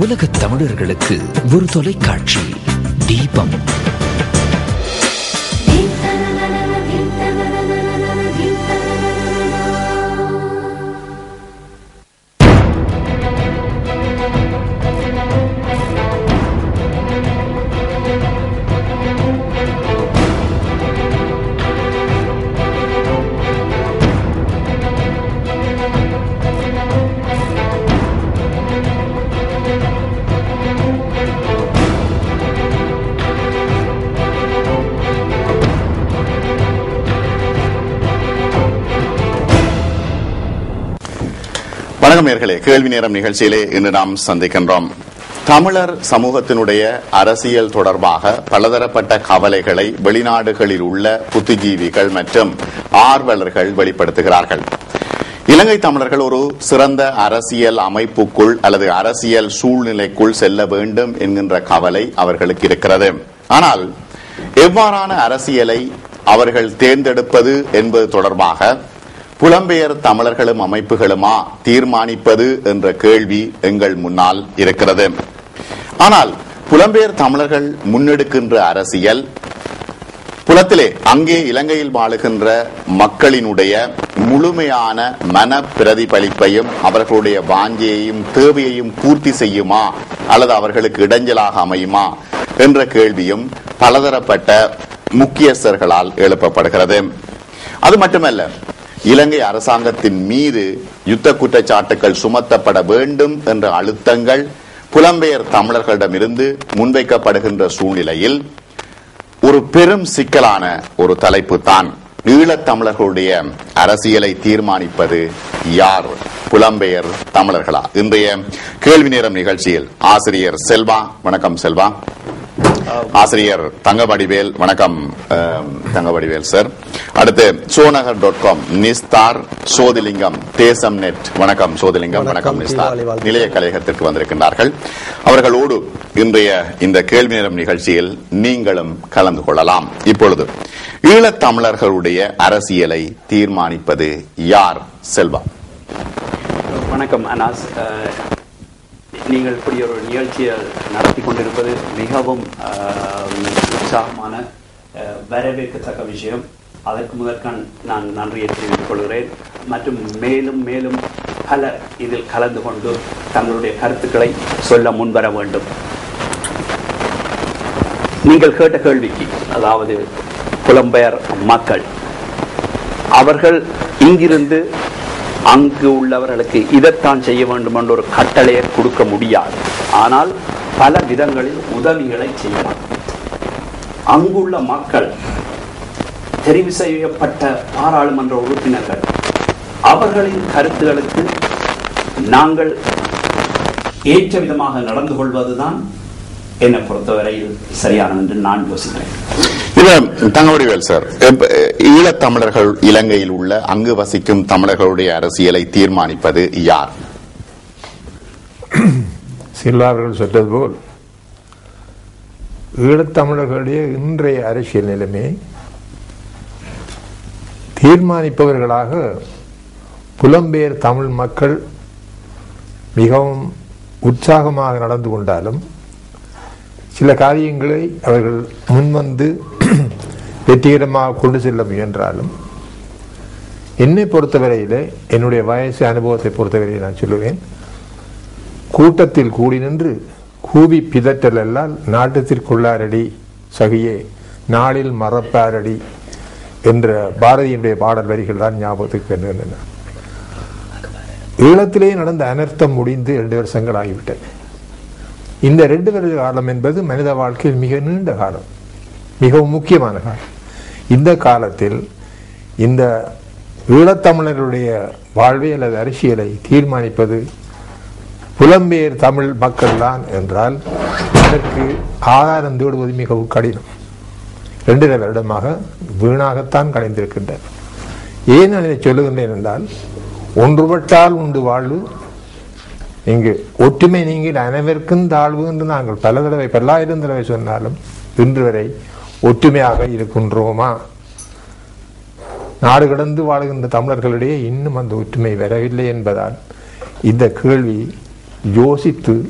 உலகத் தமிழர்களுக்கு ஒரு தொலைக்காட்சி தீபம் வணக்கம் நேர்களே கேள்வி நேரம் நிகழ்ச்சியிலே இன்று நாம் சந்திக்கின்றோம் தமிழர் சமூகத்தினுடைய அரசியல் தொடர்பாக பலதரப்பட்ட கவலைகளை வெளிநாடுகளில் உள்ள புத்திஜீவிகள் மற்றும் ஆர்வலர்கள் வெளிப்படுத்துகிறார்கள் இலங்கை தமிழர்கள் ஒரு சிறந்த அரசியல் அமைப்புக்குள் அல்லது அரசியல் சூழ்நிலைக்குள் செல்ல வேண்டும் என்கின்ற கவலை அவர்களுக்கு இருக்கிறது ஆனால் எவ்வாறான அரசியலை அவர்கள் தேர்ந்தெடுப்பது என்பது தொடர்பாக புலம்பெயர் தமிழர்களும் அமைப்புகளுமா தீர்மானிப்பது என்ற கேள்வி எங்கள் முன்னால் இருக்கிறது ஆனால் புலம்பெயர் தமிழர்கள் முன்னெடுக்கின்ற அரசியல் புலத்திலே அங்கே இலங்கையில் வாழுகின்ற மக்களினுடைய முழுமையான மன பிரதிபலிப்பையும் அவர்களுடைய வாஞ்சையையும் தேவையையும் பூர்த்தி செய்யுமா அல்லது அவர்களுக்கு இடைஞ்சலாக அமையுமா என்ற கேள்வியும் பலதரப்பட்ட முக்கியஸ்தர்களால் எழுப்பப்படுகிறது அது மட்டுமல்ல இலங்கை அரசாங்கத்தின் மீது யுத்த குற்றச்சாட்டுகள் சுமத்தப்பட வேண்டும் என்ற அழுத்தங்கள் புலம்பெயர் தமிழர்களிடமிருந்து முன்வைக்கப்படுகின்ற சூழ்நிலையில் ஒரு பெரும் சிக்கலான ஒரு தலைப்பு தான் ஈழத்தமிழர்களுடைய அரசியலை தீர்மானிப்பது யார் புலம்பெயர் தமிழர்களா இன்றைய கேள்வி நேரம் நிகழ்ச்சியில் ஆசிரியர் செல்வா வணக்கம் செல்வா ஆசிரியர் தங்கவடிவேல் வணக்கம் அஹ், தங்கவடிவேல் சார் அடுத்து Sonakar dot com Nisthar Sothilingam Thesam net வணக்கம் சோதிலிங்கம் வணக்கம் வணக்கம், நிஸ்தார் தீபாவளி வாழ்த்துக்கள். நிலைய கலையகத்திற்கு வந்திருக்கின்றார்கள் அவர்களோடு இன்றைய இந்த கேள்வி நேரம் நிகழ்ச்சியில் நீங்களும் கலந்து கொள்ளலாம் இப்பொழுது ஈழத்தமிழர்களுடைய அரசியலை தீர்மானிப்பது யார் செல்வா வணக்கம் அனாஸ் அஹ், நீங்கள் இப்படி ஒரு நிகழ்ச்சியை நடத்தி கொண்டிருப்பது மிகவும் அஹ், உற்சாகமான அஹ், வரவேற்கத்தக்க விஷயம் அதற்கு முதற்கண் நான் நன்றியை தெரிவித்துக் கொள்கிறேன் மற்றும் மேலும் மேலும் பலர் இதில் கலந்து கொண்டு தங்களுடைய கருத்துக்களை சொல்ல முன்வர வேண்டும் நீங்கள் கேட்ட கேள்விக்கு அதாவது புலம்பெயர் மக்கள் அவர்கள் இங்கிருந்து அங்கு உள்ளவர்களுக்கு இதைத்தான் செய்ய வேண்டும் என்ற ஒரு கட்டளையை கொடுக்க முடியாது ஆனால் பல விதங்களில் உதவிகளை செய்யலாம் அங்குள்ள மக்கள் தெரிவு செய்யப்பட்ட பாராளுமன்ற உறுப்பினர்கள் அவர்களின் கருத்துகளுக்கு நாங்கள் ஏற்ற விதமாக நடந்து கொள்வதுதான் என்னை பொறுத்தவரையில் சரியானது என்று நான் யோசிக்கிறேன் இது தங்கவடிவேல் சார் இப்ப, ஈழத்தமிழர்கள் இலங்கையில் உள்ள அங்கு வசிக்கும் தமிழர்களுடைய அரசியலை தீர்மானிப்பது யார் சில்லா அவர்கள் சொன்னது போல் ஈழத்தமிழர்களுடைய இன்றைய அரசியல் நிலைமை தீர்மானிப்பவர்களாக புலம்பெயர் தமிழ் மக்கள் மிகவும் உற்சாகமாக நடந்து கொண்டாலும் சில காரியங்களை அவர்கள் முன்வந்து வெற்றிகரமாக கொண்டு செல்ல முயன்றாலும் என்னை பொறுத்தவரையிலே என்னுடைய வயசு அனுபவத்தை பொறுத்தவரையில் நான் சொல்லுவேன் கூட்டத்தில் கூடி நின்று கூவி பிதற்றல் எல்லால் நாட்டத்திற்குள்ளாரடி சகியே நாளில் மறப்பாரடி என்ற பாரதியினுடைய பாடல் வரிகள் தான் ஞாபகத்துக்கு வருகின்றன ஈழத்திலே நடந்த அனர்த்தம் முடிந்து இரண்டு வருஷங்கள் ஆகிவிட்டன இந்த ரெண்டு வருட காலம் என்பது மனித வாழ்க்கையில் மிக நீண்ட காலம் மிகவும் முக்கியமான காலம் இந்த காலத்தில் இந்த ஈழத்தமிழர்களுடைய வாழ்வை அல்லது அரசியலை தீர்மானிப்பது புலம்பெயர் தமிழ் மக்கள் தான் என்றால் அதற்கு ஆதாரம் தேடுவது மிகவும் கடினம் இரண்டரை வருடமாக வீணாகத்தான் கலைந்திருக்கின்றன ஏன் நான் இதை சொல்லுகின்றேன் என்றால் ஒன்றுபட்டால் உண்டு வாழ்வு இங்கு ஒற்றுமை நீங்கள் அனைவருக்கும் தாழ்வு என்று நாங்கள் பல தடவை பல்லாயிரம் தடவை சொன்னாலும் இன்று வரை ஒற்றுமையாக இருக்கின்றோமா நாடு கடந்து வாழுகின்ற தமிழர்களிடையே இன்னும் அந்த ஒற்றுமை வரவில்லை என்பதால் இந்த கேள்வி யோசித்து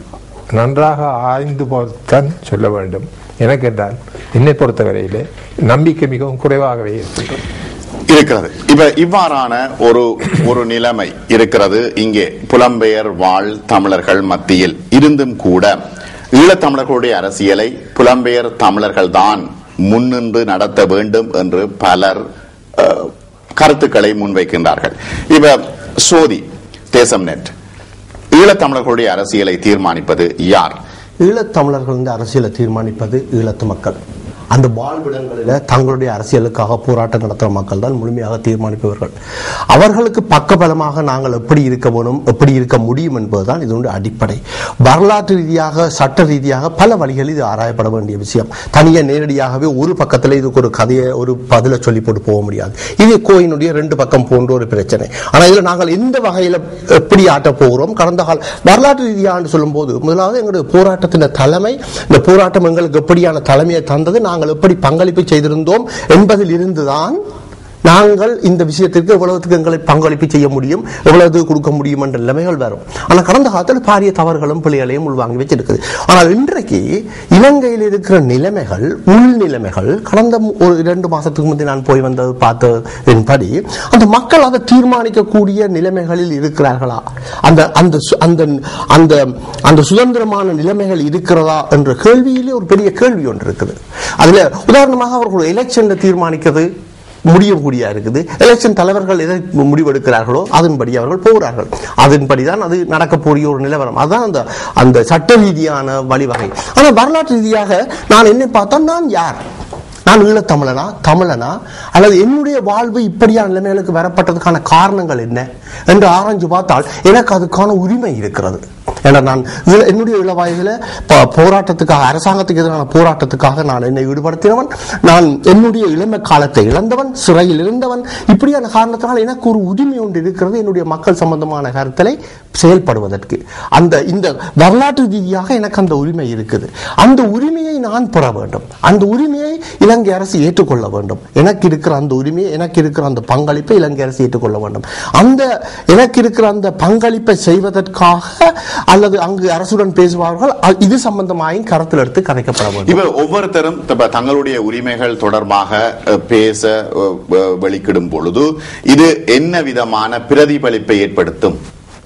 நன்றாக ஆய்ந்து போதான் சொல்ல வேண்டும் எனக்கு என்றால் என்னை பொறுத்தவரையிலே நம்பிக்கை மிகவும் குறைவாகவே இருக்கிறது இருக்கிறது இப்ப இவ்வாறான ஒரு ஒரு நிலைமை இருக்கிறது இங்கே புலம்பெயர் வாழ் தமிழர்கள் மத்தியில் இருந்தும் கூட ஈழத்தமிழர்களுடைய அரசியலை புலம்பெயர் தமிழர்கள் தான் முன்னின்று நடத்த வேண்டும் என்று பலர் அஹ், கருத்துக்களை முன்வைக்கின்றார்கள் இப்ப சோதி தேசம் நெட் ஈழத்தமிழர்களுடைய அரசியலை தீர்மானிப்பது யார் ஈழத்தமிழர்கள் இந்த அரசியலை தீர்மானிப்பது ஈழத்து மக்கள் அந்த வாழ்விடங்களில் தங்களுடைய அரசியலுக்காக போராட்டம் நடத்துகிற மக்கள் தான் முழுமையாக தீர்மானிப்பவர்கள் அவர்களுக்கு பக்கபலமாக நாங்கள் எப்படி இருக்க வேணும் எப்படி இருக்க முடியும் என்பதுதான் இதனுடைய அடிப்படை வரலாற்று ரீதியாக சட்ட ரீதியாக பல வழிகளில் இது ஆராயப்பட வேண்டிய விஷயம் தனியாக நேரடியாகவே ஒரு பக்கத்தில் இதுக்கு ஒரு கதையை ஒரு பதிலை சொல்லி போட்டு போக முடியாது இது கோயினுடைய ரெண்டு பக்கம் போன்ற ஒரு பிரச்சனை ஆனால் இதில் நாங்கள் எந்த வகையில் எப்படி ஆட்ட போகிறோம் கடந்த கால வரலாற்று ரீதியாக சொல்லும்போது முதலாவது எங்களுடைய போராட்டத்தின் தலைமை இந்த போராட்டம் எங்களுக்கு எப்படியான தலைமையை தந்தது நாங்கள் எப்படி பங்களிப்பு செய்திருந்தோம் என்பதில் இருந்துதான் நாங்கள் இந்த விஷயத்திற்கு எவ்வளவுக்கு எங்களை பங்களிப்பு செய்ய முடியும் எவ்வளவு கொடுக்க முடியும் என்ற நிலைமைகள் வரும் ஆனால் கடந்த காலத்தில் பாரிய தவறுகளும் பிள்ளைகளையும் உள்வாங்கி வச்சிருக்குது ஆனால் இன்றைக்கு இலங்கையில் இருக்கிற நிலைமைகள் உள் நிலைமைகள் கடந்த மு- ஒரு இரண்டு மாசத்துக்கு முந்தைய நான் போய் வந்தது பார்த்ததின்படி அந்த மக்கள் அதை தீர்மானிக்கக்கூடிய நிலைமைகளில் இருக்கிறார்களா அந்த அந்த சு- அந்த அந்த அந்த சுதந்திரமான நிலைமைகள் இருக்கிறதா என்ற கேள்வியிலே ஒரு பெரிய கேள்வி ஒன்று இருக்குது அதுல உதாரணமாக அவர்கள் எலெக்ஷன்ல தீர்மானிக்கிறது முடியக்கூடியா இருக்குது எலெக்ஷன் தலைவர்கள் எதை முடிவெடுக்கிறார்களோ அதன்படி அவர்கள் போகிறார்கள் அதன்படி தான் அது நடக்கக்கூடிய ஒரு நிலவரம் அதுதான் அந்த அந்த சட்ட ரீதியான வழிவகை ஆனால் வரலாற்று ரீதியாக நான் என்னை பார்த்தா நான் யார் நான் ஈழத்தமிழனா தமிழனா அல்லது என்னுடைய வாழ்வு இப்படியான நிலைமைகளுக்கு வரப்பட்டதுக்கான காரணங்கள் என்ன என்று ஆராய்ஞ்சு பார்த்தால் எனக்கு அதுக்கான உரிமை இருக்கிறது ஏன்னா நான் இள- என்னுடைய இள வயதில் ப- போராட்டத்துக்காக அரசாங்கத்துக்கு எதிரான போராட்டத்துக்காக நான் என்னை ஈடுபடுத்தினவன் நான் என்னுடைய இளமை காலத்தை இழந்தவன் சிறையில் இருந்தவன் இப்படியான காரணத்தினால் எனக்கு ஒரு உரிமை ஒன்று இருக்கிறது என்னுடைய மக்கள் சம்பந்தமான கருத்தலை செயல்படுவதற்கு அந்த இந்த வரலாற்று ரீதியாக எனக்கு அந்த உரிமை இருக்குது அந்த உரிமையை நான் பெற வேண்டும் அந்த உரிமையை இலங்கை அரசு ஏற்றுக்கொள்ள வேண்டும் எனக்கு இருக்கிற அந்த உரிமையை எனக்கு இருக்கிற அந்த பங்களிப்பை இலங்கை அரசு ஏற்றுக்கொள்ள வேண்டும் அந்த எனக்கு இருக்கிற அந்த பங்களிப்பை செய்வதற்காக அல்லது அங்கு அரசுடன் பேசுவார்கள் அ- இது சம்பந்தமாயும் கருத்தில் எடுத்து கதைக்கப்பட வேண்டும் இப்ப ஒவ்வொருத்தரும் இப்ப தங்களுடைய உரிமைகள் தொடர்பாக அஹ், பேச அஹ், அஹ், வெளிக்கிடும் பொழுது இது என்ன விதமான பிரதிபலிப்பை ஏற்படுத்தும்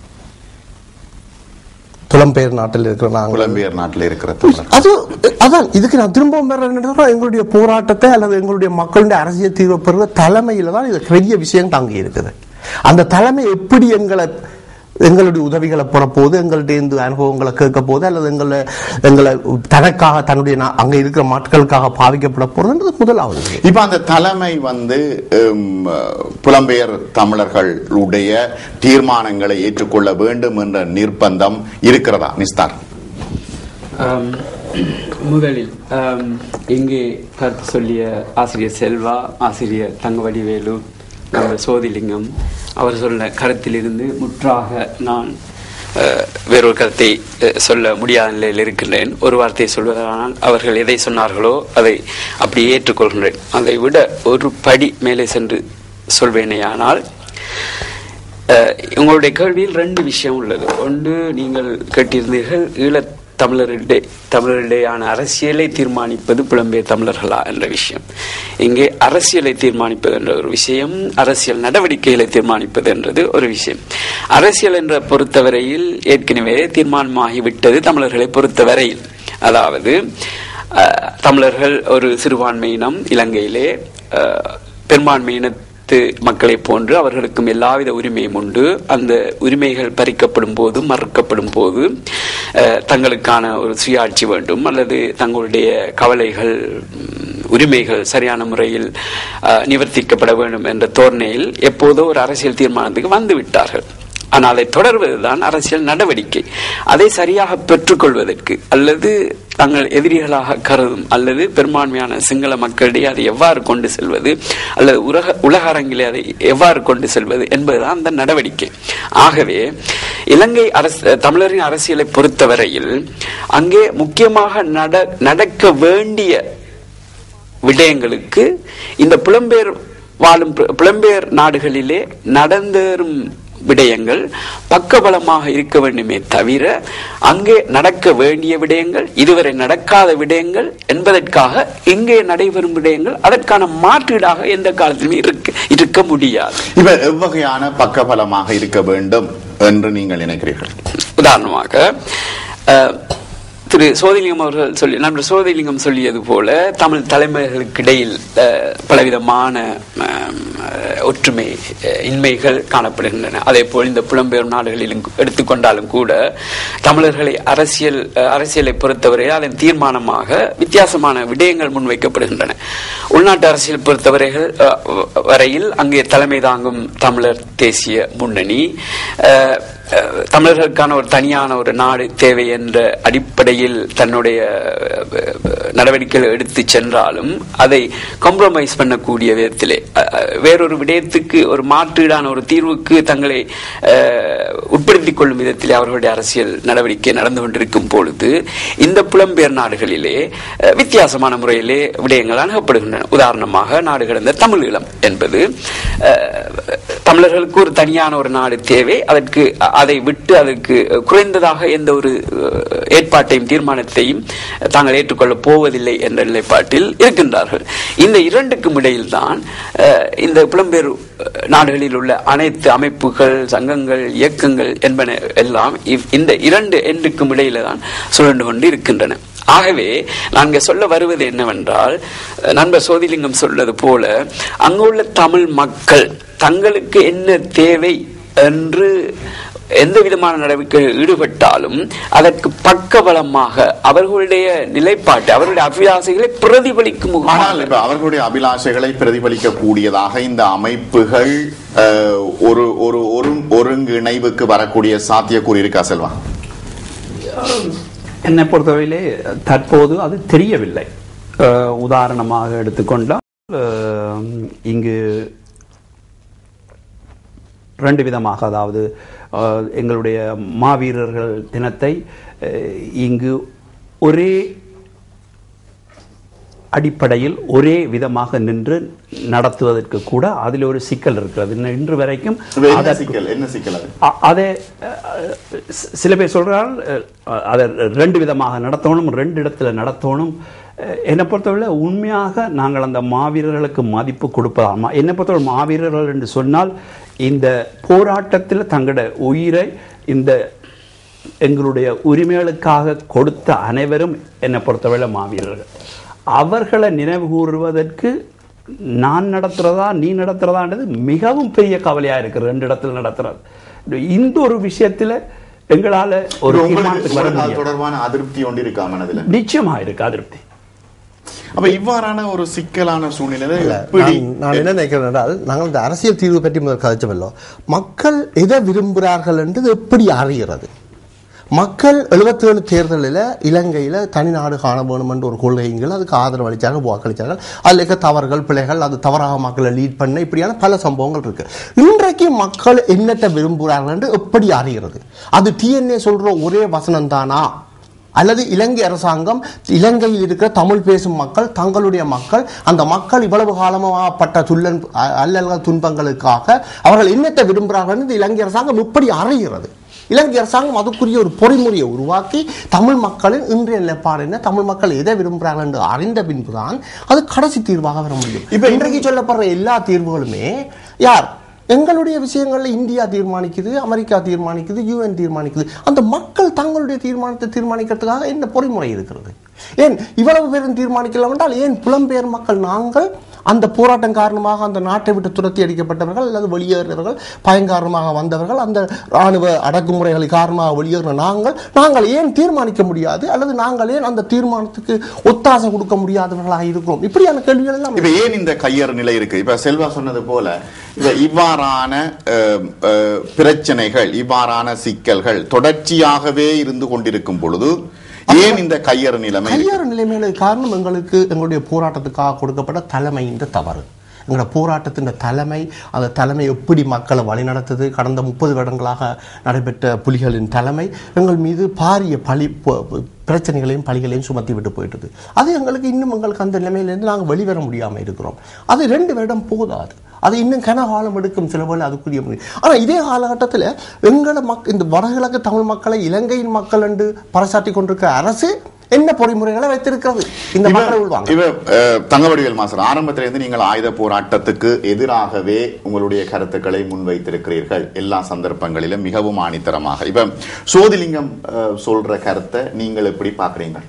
புலம்பெயர் நாட்டில் இருக்கிற நாங்கள் புலம்பெயர் நாட்டில் இருக்கிற தமிழர் அது அதான் இதுக்கு நான் திரும்பவும் வர என்னன்னா, எங்களுடைய போராட்டத்தை அல்லது எங்களுடைய மக்களுடைய அரசியல் தீர்வு பெறுற தலைமையில தான் இது பெரிய விஷயம் தாங்கி இருக்குது அந்த தலைமை எப்படி எங்களை எங்களுடைய உதவிகளை பெற போகுது எங்கள்ட்ட இருந்து அனுபவங்களை கேட்க போகுது அல்லது எங்களை எங்களை தனக்காக தன்னுடைய நா- அங்க இருக்கிற மக்களுக்காக பாவிக்கப்பட போறதுன்றது முதலாவது விஷயம். இப்ப அந்த தலைமை வந்து ஹம், புலம்பெயர் தமிழர்களுடைய தீர்மானங்களை ஏற்றுக்கொள்ள வேண்டும் என்ற நிர்பந்தம் இருக்கிறதா நிஸ்தார் ஆம், முதலில் ஆம், இங்கே கருத்து சொல்லிய ஆசிரியர் செல்வா ஆசிரியர் தங்கவடிவேலு நம்ம சோதிலிங்கம் அவர் சொன்ன கருத்திலிருந்து முற்றாக நான் அஹ், வேறொரு கருத்தை அஹ், சொல்ல முடியாத நிலையில் இருக்கின்றேன் ஒரு வார்த்தையை சொல்வதானால் அவர்கள் எதை சொன்னார்களோ அதை அப்படி ஏற்றுக்கொள்கின்றேன் அதை விட ஒரு படி மேலே சென்று சொல்வேனேயானால் அஹ், உங்களுடைய கேள்வியில் ரெண்டு விஷயம் உள்ளது ஒன்று நீங்கள் கேட்டிருந்தீர்கள் ஈழத் தமிழரிடையே தமிழரிடையான அரசியலை தீர்மானிப்பது புலம்பெயர் தமிழர்களா என்ற விஷயம் இங்கே அரசியலை தீர்மானிப்பது என்ற ஒரு விஷயம் அரசியல் நடவடிக்கைகளை தீர்மானிப்பது என்றது ஒரு விஷயம் அரசியல் என்ற பொறுத்தவரையில் ஏற்கனவே தீர்மானமாகிவிட்டது தமிழர்களை பொறுத்தவரையில் அதாவது அஹ், தமிழர்கள் ஒரு சிறுபான்மையினம் இலங்கையிலே அஹ், பெரும்பான்மையினத்து மக்களை போன்று அவர்களுக்கும் எல்லாவித உரிமையும் உண்டு அந்த உரிமைகள் பறிக்கப்படும் போது மறுக்கப்படும் போது அஹ், தங்களுக்கான ஒரு சுயாட்சி வேண்டும் அல்லது தங்களுடைய கவலைகள் ம், உரிமைகள் சரியான முறையில் அஹ், நிவர்த்திக்கப்பட வேண்டும் என்ற தோரணையில் எப்போதோ ஒரு அரசியல் தீர்மானத்துக்கு வந்து விட்டார்கள் ஆனால் அதை தொடர்வதுதான் அரசியல் நடவடிக்கை அதை சரியாக பெற்றுக்கொள்வதற்கு அல்லது தங்கள் எதிரிகளாக கருதும் அல்லது பெரும்பான்மையான சிங்கள மக்களிடையே அதை எவ்வாறு கொண்டு செல்வது அல்லது உலக உலக அரங்கிலே அதை எவ்வாறு கொண்டு செல்வது என்பதுதான் அந்த நடவடிக்கை ஆகவே இலங்கை அரசு தமிழரின் அரசியலை பொறுத்தவரையில் அங்கே முக்கியமாக நட நடக்க வேண்டிய விடயங்களுக்கு இந்த புலம்பெயர் வாழும் பு- புலம்பெயர் நாடுகளிலே நடந்தேறும் விடயங்கள் பக்கபலமாக இருக்க வேண்டுமே தவிர அங்கே நடக்க வேண்டிய விடயங்கள் இதுவரை நடக்காத விடயங்கள் என்பதற்காக இங்கே நடைபெறும் விடயங்கள் அதற்கான மாற்றீடாக எந்த காலத்திலுமே இருக்க இருக்க முடியாது இப்ப எவ்வகையான பக்கபலமாக இருக்க வேண்டும் என்று நீங்கள் நினைக்கிறீர்கள் உதாரணமாக அஹ், திரு சோதிலிங்கம் அவர்கள் சொல்லி நண்பர் சோதிலிங்கம் சொல்லியது போல தமிழ் தலைமைகளுக்கு இடையில் அஹ், பலவிதமான அஹ், ஒற்றுமை அஹ், இன்மைகள் காணப்படுகின்றன அதே போல் இந்த புலம்பெயர் நாடுகளிலும் எடுத்துக்கொண்டாலும் கூட தமிழர்களை அரசியல் அஹ், அரசியலை பொறுத்தவரை அதன் தீர்மானமாக வித்தியாசமான விடயங்கள் முன்வைக்கப்படுகின்றன உள்நாட்டு அரசியல் பொறுத்தவரைகள் அஹ், வரையில் அங்கே தலைமை தாங்கும் தமிழர் தேசிய முன்னணி அஹ், அஹ், தமிழர்களுக்கான ஒரு தனியான ஒரு நாடு தேவை என்ற அடிப்படையில் தன்னுடைய அஹ், நடவடிக்கைகளை எடுத்து சென்றாலும் அதை காம்ப்ரமைஸ் பண்ணக்கூடிய விதத்திலே அஹ், அஹ், வேறொரு விடயத்துக்கு ஒரு மாற்றீடான ஒரு தீர்வுக்கு தங்களை அஹ், உட்படுத்திக் கொள்ளும் விதத்திலே அவர்களுடைய அரசியல் நடவடிக்கை நடந்து கொண்டிருக்கும் பொழுது இந்த புலம்பெயர் நாடுகளிலே அஹ், வித்தியாசமான முறையிலே விடயங்கள் அணுகப்படுகின்றன உதாரணமாக நாடு கடந்த தமிழீழம் என்பது அஹ், தமிழர்களுக்கு ஒரு தனியான ஒரு நாடு தேவை அதற்கு அ- அதை விட்டு அதற்கு குறைந்ததாக எந்த ஒரு அஹ், ஏற்பாட்டையும் தீர்மானத்தையும் தாங்கள் ஏற்றுக்கொள்ளப் போவதில்லை என்ற நிலைப்பாட்டில் இருக்கின்றார்கள் இந்த இரண்டுக்கும் இடையில்தான் அஹ், இந்த புலம்பெயர் அஹ், நாடுகளில் உள்ள அனைத்து அமைப்புகள் சங்கங்கள் இயக்கங்கள் என்பன எல்லாம் இவ்- இந்த இரண்டு எண்டுக்கும் இடையில தான் சுழண்டு கொண்டு இருக்கின்றன ஆகவே நான் இங்க சொல்ல வருவது என்னவென்றால் அஹ், நண்பர் சோதிலிங்கம் சொல்வது போல அங்குள்ள தமிழ் மக்கள் தங்களுக்கு என்ன தேவை என்று எந்த விதமான நடவடிக்கைகளில் ஈடுபட்டாலும் அதற்கு பக்கபலமாக அவர்களுடைய நிலைப்பாட்டை அவர்களுடைய அபிலாசைகளை பிரதிபலிக்கும் ஆனால் முகமாக இப்ப அவர்களுடைய அபிலாஷைகளை பிரதிபலிக்க கூடியதாக இந்த அமைப்புகள் அஹ், ஒரு ஒரு ஒரு- ஒருங்கிணைவுக்கு வரக்கூடிய சாத்தியக்கூறு இருக்கா செல்வா என்னை பொறுத்தவரையிலே தற்போது அது தெரியவில்லை அஹ், உதாரணமாக எடுத்துக்கொண்டால் அஹ், இங்கு ரெண்டு விதமாக அதாவது அஹ், எங்களுடைய மாவீரர்கள் தினத்தை அஹ், இங்கு ஒரே அடிப்படையில் ஒரே விதமாக நின்று நடத்துவதற்கு கூட அதில் ஒரு சிக்கல் இருக்கிறது இன்னும் இன்று வரைக்கும் இப்ப என்ன அதற்கு- சிக்கல் என்ன சிக்கல் அது அ- அதை அஹ், சி- சில பேர் சொல்றால் அஹ், அதை ரெண்டு விதமாக நடத்தணும் ரெண்டு இடத்துல நடத்தணும் அஹ், என்னை பொறுத்தவரை உண்மையாக நாங்கள் அந்த மாவீரர்களுக்கு மதிப்பு கொடுப்பதாமா என்னை பொறுத்தவரை மாவீரர்கள் என்று சொன்னால் இந்த போராட்டத்தில் தங்களோட உயிரை இந்த எங்களுடைய உரிமைகளுக்காக கொடுத்த அனைவரும் என்னை பொறுத்தவரை மாவீரர்கள் அவர்களை நினைவு கூறுவதற்கு நான் நடத்துறதா நீ நடத்துறதான்றது மிகவும் பெரிய கவலையா இருக்கு ரெண்டு இடத்துல நடத்துறது இந்த ஒரு விஷயத்துல எங்களால ஒரு இப்ப உங்களுக்கு தீர்மானத்துக்கு வர உங்களுக்கு அது முடியாது தொடர்பான அதிருப்தி ஒன்று இருக்கா மனதுல நிச்சயமா இருக்கு அதிருப்தி அப்ப இவ்வாறான ஒரு சிக்கலான சூழ்நிலை இல்ல, எப்படி நான் நான் என்ன நினைக்கிறேன் என்றால் நாங்கள் இந்த அரசியல் தீர்வு பற்றி முதல் கதைச்சவல்லோ மக்கள் எதை விரும்புகிறார்கள் என்றது எப்படி அறிகிறது மக்கள் 77 தேர்தலில் இலங்கையில் தனிநாடு காண வேணும் என்ற ஒரு கொள்கைகள் அதுக்கு ஆதரவு அளித்தார்கள் வாக்களித்தார்கள் அதில் இருக்க தவறுகள் பிழைகள் அது தவறாக மக்களை லீட் பண்ண இப்படியான பல சம்பவங்கள் இருக்கு இன்றைக்கு மக்கள் என்னத்தை விரும்புகிறார்கள் என்று எப்படி அறிகிறது அது டிஎன்ஏ சொல்ற ஒரே வசனம் தானா அல்லது இலங்கை அரசாங்கம் இலங்கையில் இருக்கிற தமிழ் பேசும் மக்கள் தங்களுடைய மக்கள் அந்த மக்கள் இவ்வளவு காலமாக பட்ட துல்லன் அ- அல்லல்கள் துன்பங்களுக்காக அவர்கள் என்னத்தை விரும்புகிறார்கள் என்று இலங்கை அரசாங்கம் இப்படி அறிகிறது இலங்கை அரசாங்கம் அதுக்குரிய ஒரு பொறிமுறையை உருவாக்கி தமிழ் மக்களின் இன்றைய நிலைப்பாடு என்ன தமிழ் மக்கள் எதை விரும்புகிறார்கள் என்று அறிந்த பின்புதான் அது கடைசி தீர்வாக வர முடியும் இப்ப இப்ப இன்றைக்கு சொல்லப்படுற எல்லா தீர்வுகளுமே யார் எங்களுடைய விஷயங்கள்ல இந்தியா தீர்மானிக்குது அமெரிக்கா தீர்மானிக்குது யூஎன் தீர்மானிக்குது அந்த மக்கள் தங்களுடைய தீர்மானத்தை தீர்மானிக்கிறதுக்காக என்ன பொறிமுறை இருக்கிறது ஏன் இவ்வளவு பேரும் தீர்மானிக்கலாம் என்றால் ஏன் புலம்பெயர் மக்கள் நாங்கள் அந்த போராட்டம் காரணமாக அந்த நாட்டை விட்டு துரத்தி அடிக்கப்பட்டவர்கள் அல்லது வெளியேறியவர்கள் பயங்காரணமாக வந்தவர்கள் அந்த ராணுவ அடக்குமுறைகள் காரணமாக வெளியேறின நாங்கள் நாங்கள் ஏன் தீர்மானிக்க முடியாது அல்லது நாங்கள் ஏன் அந்த தீர்மானத்துக்கு ஒத்தாசை கொடுக்க முடியாதவர்களாக இருக்கிறோம் இப்படியான கேள்விகள் எல்லாம் இப்ப ஏன் இந்த கையறு நிலை இருக்கு இப்ப செல்வா சொன்னது போல இப்ப இவ்வாறான அஹ், அஹ், பிரச்சனைகள் இவ்வாறான சிக்கல்கள் தொடர்ச்சியாகவே இருந்து கொண்டிருக்கும் பொழுது ஏன் இந்த கையறு நிலைமை இருக்கு? கையாறு நிலைமையில காரணம் எங்களுக்கு எங்களுடைய போராட்டத்துக்காக கொடுக்கப்பட்ட தலைமையின் தவறு எங்களோட போராட்டத்தின் தலைமை அந்த தலைமை எப்படி மக்களை வழிநடத்துது கடந்த முப்பது வருடங்களாக நடைபெற்ற புலிகளின் தலைமை எங்கள் மீது பாரிய பழி ப- பிரச்சனைகளையும் பழிகளையும் சுமத்தி விட்டு போயிட்டது அது எங்களுக்கு இன்னும் எங்களுக்கு அந்த நிலைமையிலேருந்து நாங்கள் வெளிவர முடியாமல் இருக்கிறோம் அது ரெண்டு வருடம் போதாது அது இன்னும் கன காலம் எடுக்கும் சில வேளை அதுக்குரிய முடியும் ஆனால் இதே காலகட்டத்தில் எங்களை மக் இந்த வடகிழக்கு தமிழ் மக்களை இலங்கையின் மக்கள் என்று பறைசாற்றி கொண்டிருக்கிற அரசு என்ன பொறிமுறைகளை வைத்திருக்கிறது இந்த இவ- மக்களை உள்வாங்க இவ அஹ், தங்கவடிவேல் மாஸ்டர் ஆரம்பத்திலிருந்து நீங்கள் ஆயுத போராட்டத்துக்கு எதிராகவே உங்களுடைய கருத்துக்களை முன்வைத்திருக்கிறீர்கள் எல்லா சந்தர்ப்பங்களிலும் மிகவும் ஆணித்தரமாக இப்ப சோதிலிங்கம் அஹ், சொல்ற கருத்தை நீங்கள் எப்படி பாக்குறீங்க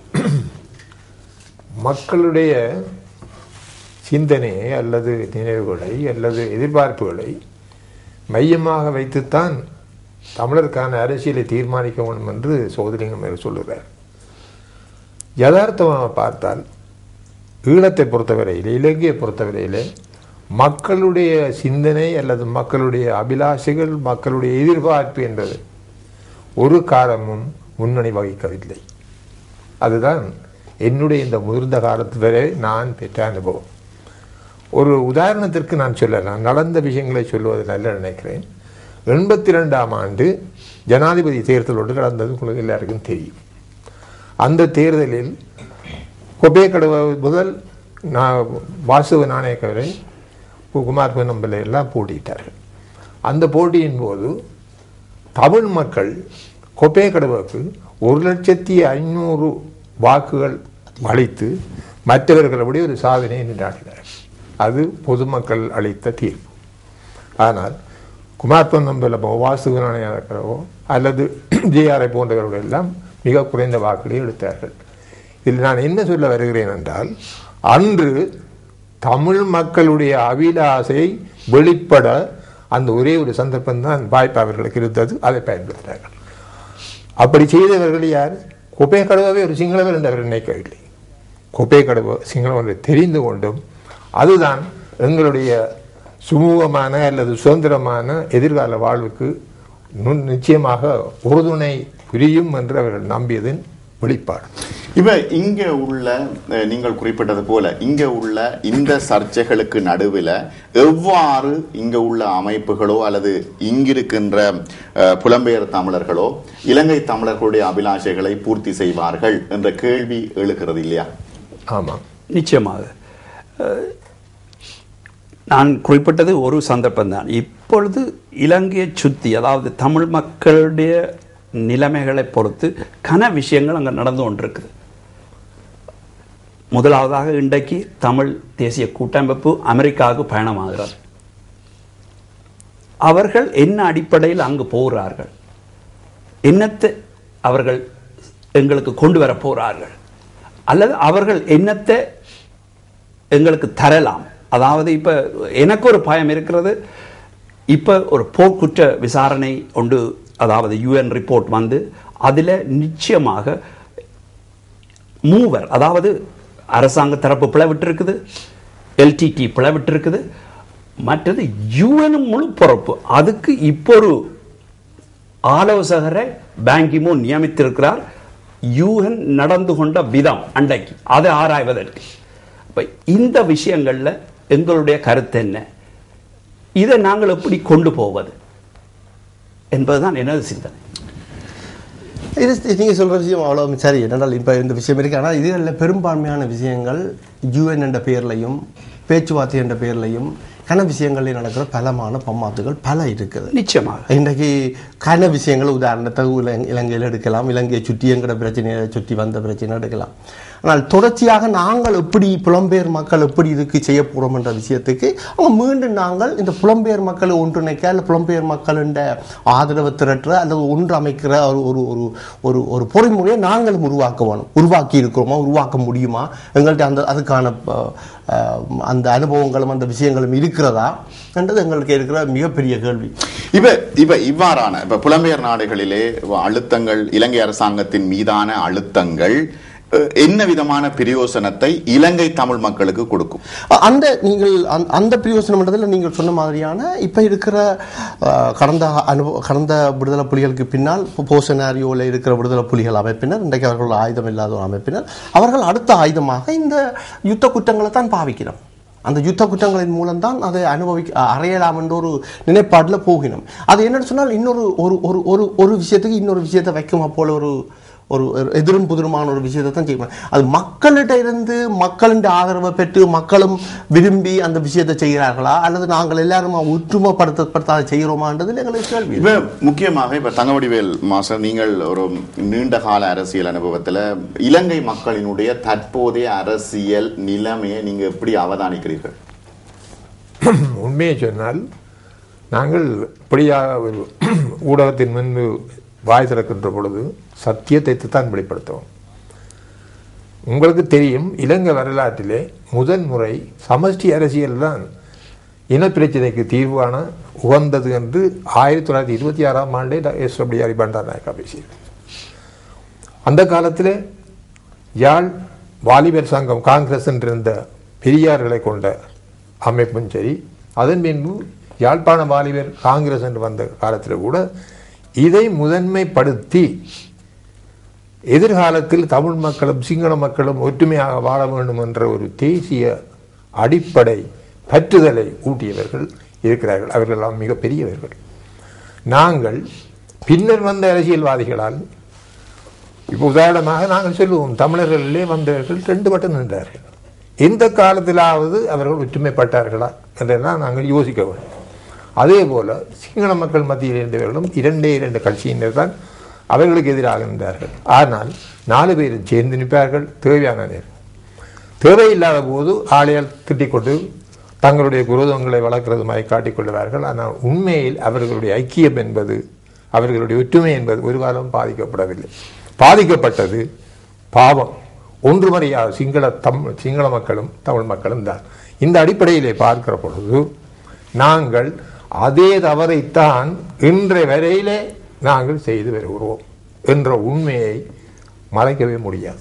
மக்களுடைய சிந்தனையை அல்லது நினைவுகளை அல்லது எதிர்பார்ப்புகளை மையமாக வைத்துத்தான் தமிழருக்கான அரசியலை தீர்மானிக்க வேண்டும் என்று சோதலிங்கம் அவர்கள் சொல்லுகிறார் யதார்த்தமாக பார்த்தால் ஈழத்தை பொறுத்தவரையிலே இலங்கையை பொறுத்தவரையிலே மக்களுடைய சிந்தனை அல்லது மக்களுடைய அபிலாஷைகள் மக்களுடைய எதிர்பார்ப்பு என்பது ஒரு காலமும் முன்னணி வகிக்கவில்லை அதுதான் என்னுடைய இந்த முதிர்ந்த காலத்து வரை நான் பெற்ற அனுபவம் ஒரு உதாரணத்திற்கு நான் சொல்லலாம் நடந்த விஷயங்களை சொல்லுவது நல்ல நினைக்கிறேன் எண்பத்தி ரெண்டாம் ஆண்டு ஜனாதிபதி தேர்தலோடு நடந்தது உங்களுக்கு எல்லாருக்கும் தெரியும் அந்த தேர்தலில் கொபேக்கடவ முதல் நான் வாசுவ நாணயக்க வரை குமார் பொன்னம்பலை எல்லாம் போட்டியிட்டார்கள் அந்த போட்டியின் போது தமிழ் மக்கள் கொப்பேக்கடவுக்கு ஒரு லட்சத்தி ஐநூறு வாக்குகள் அளித்து மற்றவர்களை விட ஒரு சாதனையை நின்றாடினார் அது பொதுமக்கள் அளித்த தீர்ப்பு ஆனால் குமார் பொன்னம்பலமோ வாசுகநாயகரோ அல்லது ஜேஆரை போன்றவர்கள் எல்லாம் மிக குறைந்த வாக்குகளை எடுத்தார்கள் இதில் நான் என்ன சொல்ல வருகிறேன் என்றால் அன்று தமிழ் மக்களுடைய அபிலாசை வெளிப்பட அந்த ஒரே ஒரு சந்தர்ப்பம் தான் வாய்ப்பு அவர்களுக்கு இருந்தது அதை பயன்படுத்தினார்கள் அப்படி செய்தவர்கள் யார் குப்பை கடவாவே ஒரு சிங்களவர் என்று அவர் நினைக்கவில்லை குப்பை கடவு சிங்களம் என்று தெரிந்து கொண்டும் அதுதான் எங்களுடைய சுமூகமான அல்லது சுதந்திரமான எதிர்கால வாழ்வுக்கு நு- நிச்சயமாக உறுதுணை புரியும் என்று அவர்கள் நம்பியதன் வெளிப்பாடு இப்ப இங்க உள்ள அஹ், நீங்கள் குறிப்பிட்டது போல இங்க உள்ள இந்த சர்ச்சைகளுக்கு நடுவில் எவ்வாறு இங்க உள்ள அமைப்புகளோ அல்லது இங்கிருக்கின்ற அஹ், புலம்பெயர் தமிழர்களோ இலங்கை தமிழர்களுடைய அபிலாஷைகளை பூர்த்தி செய்வார்கள் என்ற கேள்வி எழுகிறது இல்லையா ஆமாம் நிச்சயமாக அஹ், நான் குறிப்பிட்டது ஒரு சந்தர்ப்பம் தான் இப்பொழுது இலங்கையை சுற்றி அதாவது தமிழ் மக்களுடைய நிலைமைகளை பொறுத்து கன விஷயங்கள் அங்கே நடந்து கொண்டிருக்குது முதலாவதாக இன்றைக்கு தமிழ் தேசிய கூட்டமைப்பு அமெரிக்காவுக்கு பயணமாகிறார் அவர்கள் என்ன அடிப்படையில் அங்கு போகிறார்கள் என்னத்தை அவர்கள் எங்களுக்கு கொண்டு வர போகிறார்கள் அல்லது அவர்கள் என்னத்தை எங்களுக்கு தரலாம் அதாவது இப்ப எனக்கு ஒரு பயம் இருக்கிறது இப்ப ஒரு போர்க்குற்ற விசாரணை ஒன்று அதாவது யுஎன் ரிப்போர்ட் வந்து அதுல நிச்சயமாக மூவர் அதாவது அரசாங்க தரப்பு பிளவிட்டு இருக்குது எல்டிடி பிளவிட்டு இருக்குது மற்றது யுஎன் முழு பொறுப்பு அதுக்கு இப்போ ஒரு ஆலோசகரை பேங்கிமோ நியமித்திருக்கிறார் யூஎன் நடந்து கொண்ட விதம் அன்றைக்கு அதை ஆராய்வதற்கு அப்ப இந்த விஷயங்கள்ல எங்களுடைய கருத்து என்ன இதை நாங்கள் எப்படி கொண்டு போவது என்பதுதான் எனது சிந்தனை இது நீங்க சொல்ற விஷயம் அவ்வளவு சரி என்னென்றால் இப்ப இந்த விஷயம் இருக்கு ஆனால் இதுகளில் பெரும்பான்மையான விஷயங்கள் யூஎன் என்ற பெயர்லையும் பேச்சுவார்த்தை என்ற பெயர்லையும் கன விஷயங்களில் நடக்கிற பலமான பம்மாத்துகள் பல இருக்குது நிச்சயமாக இன்றைக்கு கன விஷயங்கள் உதாரணத்துக்கு இலங்- இலங்கையில் எடுக்கலாம் இலங்கையை சுற்றி எங்கட பிரச்சனையை சுற்றி வந்த பிரச்சனை எடுக்கலாம் ஆனால் தொடர்ச்சியாக நாங்கள் எப்படி புலம்பெயர் மக்கள் எப்படி இதுக்கு செய்ய போகிறோம் என்ற விஷயத்துக்கு அவங்க மீண்டும் நாங்கள் இந்த புலம்பெயர் மக்களை ஒன்றிணைக்க அல்ல புலம்பெயர் மக்களின் ஆதரவு திரட்டுற அல்லது ஒன்று அமைக்கிற ஒரு ஒரு ஒரு ஒரு ஒரு பொறிமுறையை நாங்களும் உருவாக்க வேணும் உருவாக்கி இருக்கிறோமா உருவாக்க முடியுமா எங்கள்கிட்ட அந்த அதுக்கான அஹ், அஹ், அந்த அனுபவங்களும் அந்த விஷயங்களும் இருக்கிறதா என்றது எங்களுக்கு இருக்கிற மிகப்பெரிய கேள்வி இப்ப இப்ப இவ்வாறான இப்ப புலம்பெயர் நாடுகளிலே அழுத்தங்கள் இலங்கை அரசாங்கத்தின் மீதான அழுத்தங்கள் அஹ், என்ன விதமான பிரயோசனத்தை இலங்கை தமிழ் மக்களுக்கு கொடுக்கும் அ- அந்த நீங்கள் அந்த- அந்த பிரயோசனம்ன்றதில் நீங்கள் சொன்ன மாதிரியான இப்போ இருக்கிற அஹ், கடந்த அனுபவ கடந்த விடுதலை புலிகளுக்கு பின்னால் போசனாரியோவில் இருக்கிற விடுதலை புலிகள் அமைப்பினர் இன்றைக்கு அவர்கள் ஆயுதம் இல்லாத ஒரு அமைப்பினர் அவர்கள் அடுத்த ஆயுதமாக இந்த யுத்த குற்றங்களை தான் பாவிக்கிறோம் அந்த யுத்த குற்றங்களின் மூலம்தான் அதை அனுபவிக்க அ- அறையலாம் என்ற ஒரு நிலைப்பாட்டில் போகினோம் அது என்னன்னு சொன்னால் இன்னொரு ஒரு ஒரு ஒரு ஒரு விஷயத்துக்கு இன்னொரு விஷயத்தை வைக்கும் போல ஒரு ஒரு ஒரு எதிரும் புதிருமான ஒரு விஷயத்தை தான் செய்யணும் அது மக்களிட இருந்து மக்களின் ஆதரவை பெற்று மக்களும் விரும்பி அந்த விஷயத்தை செய்கிறார்களா அல்லது நாங்கள் எல்லாரும் ஒற்றுமைப்படுத்தப்படுத்தாத செய்கிறோமான்றதுல எங்களுக்கு கேள்வி இப்ப முக்கியமாக இப்ப தங்கவடிவேல் மாஸ்டர் நீங்கள் ஒரு நீண்ட கால அரசியல் அனுபவத்துல இலங்கை மக்களினுடைய தற்போதைய அரசியல் நிலைமையை நீங்க எப்படி அவதானிக்கிறீர்கள் உண்மையை சொன்னால் நாங்கள் இப்படியாக ஒரு ஊடகத்தின் முன்பு வாய் திறக்கின்ற பொழுது சத்தியத்தை தான் வெளிப்படுத்துவோம் உங்களுக்கு தெரியும் இலங்கை வரலாற்றிலே முதன் முறை சமஷ்டி அரசியல் தான் இனப்பிரச்சனைக்கு தீர்வான உகந்தது என்று ஆயிரத்தி தொள்ளாயிரத்தி இருபத்தி ஆறாம் ஆண்டே எஸ் டபிள்யூஆர் பண்டார் நாயக்கா பேசியிருக்கார் அந்த காலத்தில் யாழ் வாலிபர் சங்கம் காங்கிரஸ் என்றிருந்த பெரியார்களை கொண்ட அமைப்பும் சரி அதன் பின்பு யாழ்ப்பாண வாலிபர் காங்கிரஸ் என்று வந்த காலத்தில் கூட இதை முதன்மைப்படுத்தி எதிர்காலத்தில் தமிழ் மக்களும் சிங்கள மக்களும் ஒற்றுமையாக வாழ வேண்டும் என்ற ஒரு தேசிய அடிப்படை பற்றுதலை ஊட்டியவர்கள் இருக்கிறார்கள் அவர்கள் எல்லாம் மிக பெரியவர்கள் நாங்கள் பின்னர் வந்த அரசியல்வாதிகளால் இப்போ உதாரணமாக நாங்கள் சொல்லுவோம் தமிழர்களிலே வந்தவர்கள் ரெண்டு பட்டம் நின்றார்கள் எந்த காலத்திலாவது அவர்கள் ஒற்றுமைப்பட்டார்களா என்றெல்லாம் நாங்கள் யோசிக்க வேண்டும் அதே போல சிங்கள மக்கள் மத்தியில் இருந்தவர்களும் இரண்டே இரண்டு கட்சியினர் தான் அவர்களுக்கு எதிராக நின்றார்கள் ஆனால் நாலு பேரும் சேர்ந்து நிற்பார்கள் தேவையான நேரம் தேவையில்லாத போது ஆளையால் திட்டிக் கொண்டு தங்களுடைய குரோதங்களை வளர்க்கிறதுமாய் காட்டிக்கொள்வார்கள் ஆனால் உண்மையில் அவர்களுடைய ஐக்கியம் என்பது அவர்களுடைய ஒற்றுமை என்பது ஒரு காலம் பாதிக்கப்படவில்லை பாதிக்கப்பட்டது பாவம் ஒன்றுமறியாத சிங்கள தம் சிங்கள மக்களும் தமிழ் மக்களும் தான் இந்த அடிப்படையிலே பார்க்கிற பொழுது நாங்கள் அதே தவறைத்தான் இன்றைய வரையிலே நாங்கள் செய்து வருகிறோம் என்ற உண்மையை மறைக்கவே முடியாது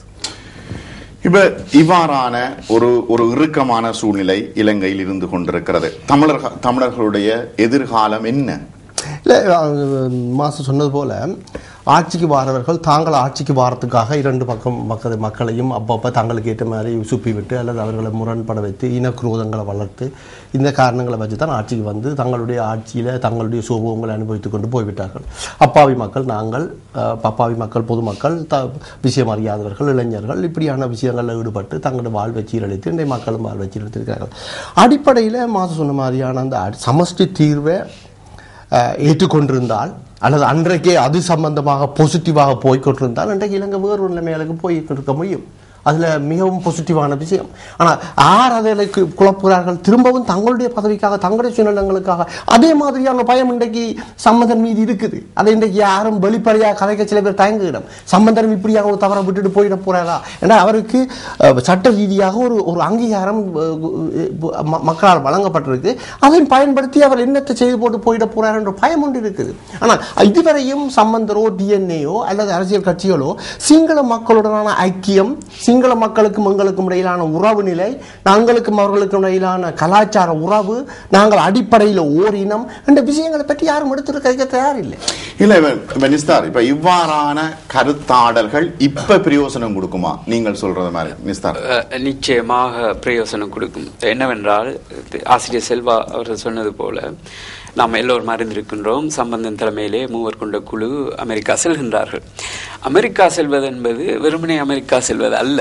இப்ப இவ்வாறான ஒரு ஒரு இறுக்கமான சூழ்நிலை இலங்கையில் இருந்து கொண்டிருக்கிறது தமிழர் தமிழர்களுடைய எதிர்காலம் என்ன இல்லை மாசு சொன்னது போல ஆட்சிக்கு வாரவர்கள் தாங்கள் ஆட்சிக்கு வாரத்துக்காக இரண்டு பக்கம் மக்கள் மக்களையும் அப்பப்போ தங்களுக்கு ஏற்ற மாதிரி சுப்பி விட்டு அல்லது அவர்களை முரண்பட வைத்து இனக்குரோதங்களை வளர்த்து இந்த காரணங்களை வச்சு தான் ஆட்சிக்கு வந்து தங்களுடைய ஆட்சியில் தங்களுடைய சுபவங்களை அனுபவித்து கொண்டு போய்விட்டார்கள் அப்பாவி மக்கள் நாங்கள் அஹ், அப்பாவி மக்கள் பொதுமக்கள் த விஷயம் அறியாதவர்கள் இளைஞர்கள் இப்படியான விஷயங்களில் ஈடுபட்டு தங்களுடைய வாழ்வை சீரழித்து இன்றைய மக்களும் வாழ்வை சீரழித்திருக்கிறார்கள் அடிப்படையில் மாசு சொன்ன மாதிரியான அந்த அடி- சமஷ்டி தீர்வை அஹ், ஏற்றுக்கொண்டிருந்தால் அல்லது அன்றைக்கே அது சம்பந்தமாக பாசிட்டிவாக போய்கொண்டிருந்தால் இன்றைக்கு இலங்கை வேறு ஒரு நிலைமைகளுக்கு போய் இருக்க முடியும் அதில் மிகவும் பாசிட்டிவான விஷயம் ஆனால் யார் அதில் கு- குழப்புகிறார்கள் திரும்பவும் தங்களுடைய பதவிக்காக தங்களுடைய சுயநலங்களுக்காக அதே மாதிரியான பயம் இன்றைக்கு சம்பந்தன் மீது இருக்குது அதை இன்றைக்கு யாரும் வெளிப்படையாக கதைக்க சில பேர் தயங்குகிடம் சம்பந்தன் இப்படியாக ஒரு தவறை விட்டுட்டு போயிட போறாரா ஏன்னா அவருக்கு அஹ், சட்ட ரீதியாக ஒரு ஒரு அங்கீகாரம் அஹ், அஹ், ம- மக்களால் வழங்கப்பட்டிருக்கு அதை பயன்படுத்தி அவர் என்னத்தை செய்து போட்டு போயிட போறார் என்ற பயம் ஒன்று இருக்குது ஆனால் இதுவரையும் சம்பந்தரோ டிஎன்ஏயோ அல்லது அரசியல் கட்சிகளோ சிங்கள மக்களுடனான ஐக்கியம் சிங்கள மக்களுக்கும் எங்களுக்கும் இடையிலான உறவு நிலை நாங்களுக்கும் அவர்களுக்கும் இடையிலான கலாச்சார உறவு நாங்கள் அடிப்படையில் ஓரினம் என்ற விஷயங்களை பற்றி யாரும் எடுத்துட்டு கைக்க தயாரில்லை இல்ல இப்ப- இப்ப நிஸ்தார் இப்ப இவ்வாறான கருத்தாடல்கள் இப்ப பிரயோசனம் கொடுக்குமா நீங்கள் சொல்றது மாதிரி நிஸ்தார் அஹ், நிச்சயமாக பிரயோசனம் கொடுக்கும் என்னவென்றால் இது ஆசிரியர் செல்வா அவர்கள் சொன்னது போல நாம் எல்லோரும் அறிந்திருக்கின்றோம் சம்பந்தன் தலைமையிலே மூவர் கொண்ட குழு அமெரிக்கா செல்கின்றார்கள் அமெரிக்கா செல்வது என்பது வெறுமனே அமெரிக்கா செல்வது அல்ல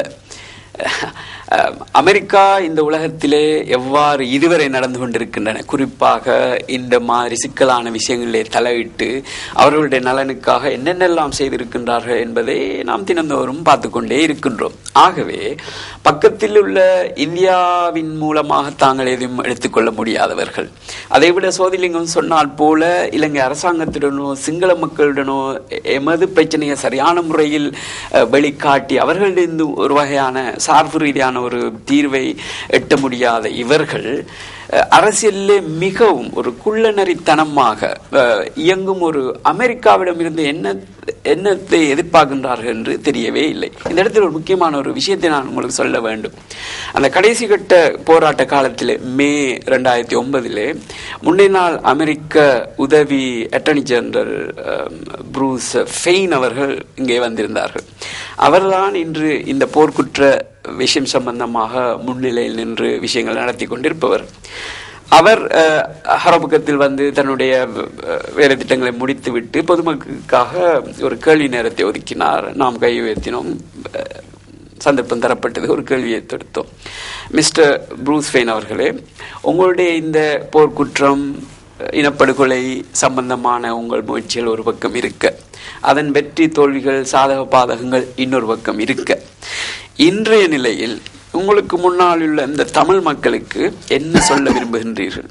அஹ், அமெரிக்கா இந்த உலகத்திலே எவ்வாறு இதுவரை நடந்து கொண்டிருக்கின்றன குறிப்பாக இந்த மாதிரி சிக்கலான விஷயங்களிலே தலையிட்டு அவர்களுடைய நலனுக்காக என்னென்னலாம் செய்திருக்கின்றார்கள் என்பதை நாம் தினந்தோறும் பார்த்து கொண்டே இருக்கின்றோம் ஆகவே பக்கத்தில் உள்ள இந்தியாவின் மூலமாக தாங்கள் எதையும் எடுத்துக்கொள்ள முடியாதவர்கள் அதைவிட சோதிலிங்கம் சொன்னால் போல இலங்கை அரசாங்கத்துடனோ சிங்கள மக்களுடனோ எ- எமது பிரச்சனையை சரியான முறையில் அஹ், வெளிக்காட்டி அவர்களிடம் ஒரு வகையான சார்பு ரீதியான ஒரு தீர்வை எட்ட முடியாத இவர்கள் அஹ், அரசியலிலே மிகவும் ஒரு குள்ளநரித்தனமாக அஹ், இயங்கும் ஒரு அமெரிக்காவிடம் இருந்து என்ன என்னத்தை எதிர்பார்க்கின்றார்கள் என்று தெரியவே இல்லை இந்த இடத்தில் ஒரு முக்கியமான ஒரு விஷயத்தை நான் உங்களுக்கு சொல்ல வேண்டும் அந்த கடைசி கட்ட போராட்ட காலத்தில் மே ரெண்டாயிரத்தி ஒன்பதிலே முன்னே நாள் அமெரிக்க உதவி attorney general um, Bruce Fein அவர்கள் இங்கே வந்திருந்தார்கள் அவர்தான் இன்று இந்த போர்க்குற்ற விஷயம் சம்பந்தமாக முன்னிலையில் நின்று விஷயங்கள் நடத்தி கொண்டிருப்பவர் அவர் அஹ், ஹரபுக்கத்தில் வந்து தன்னுடைய அஹ், வேலை திட்டங்களை முடித்துவிட்டு பொதுமக்களுக்காக ஒரு கேள்வி நேரத்தை ஒதுக்கினார் நாம் கை உயர்த்தினோம் அஹ், சந்தர்ப்பம் தரப்பட்டது ஒரு கேள்வியை தொடுத்தோம் மிஸ்டர் ப்ரூஸ் ஃபெயின் அவர்களே உங்களுடைய இந்த போர்க்குற்றம் இனப்படுகொலை சம்பந்தமான உங்கள் முயற்சிகள் ஒரு பக்கம் இருக்க அதன் வெற்றி தோல்விகள் சாதக பாதகங்கள் இன்னொரு பக்கம் இருக்க இன்றைய நிலையில் உங்களுக்கு முன்னால் உள்ள இந்த தமிழ் மக்களுக்கு என்ன சொல்ல விரும்புகின்றீர்கள்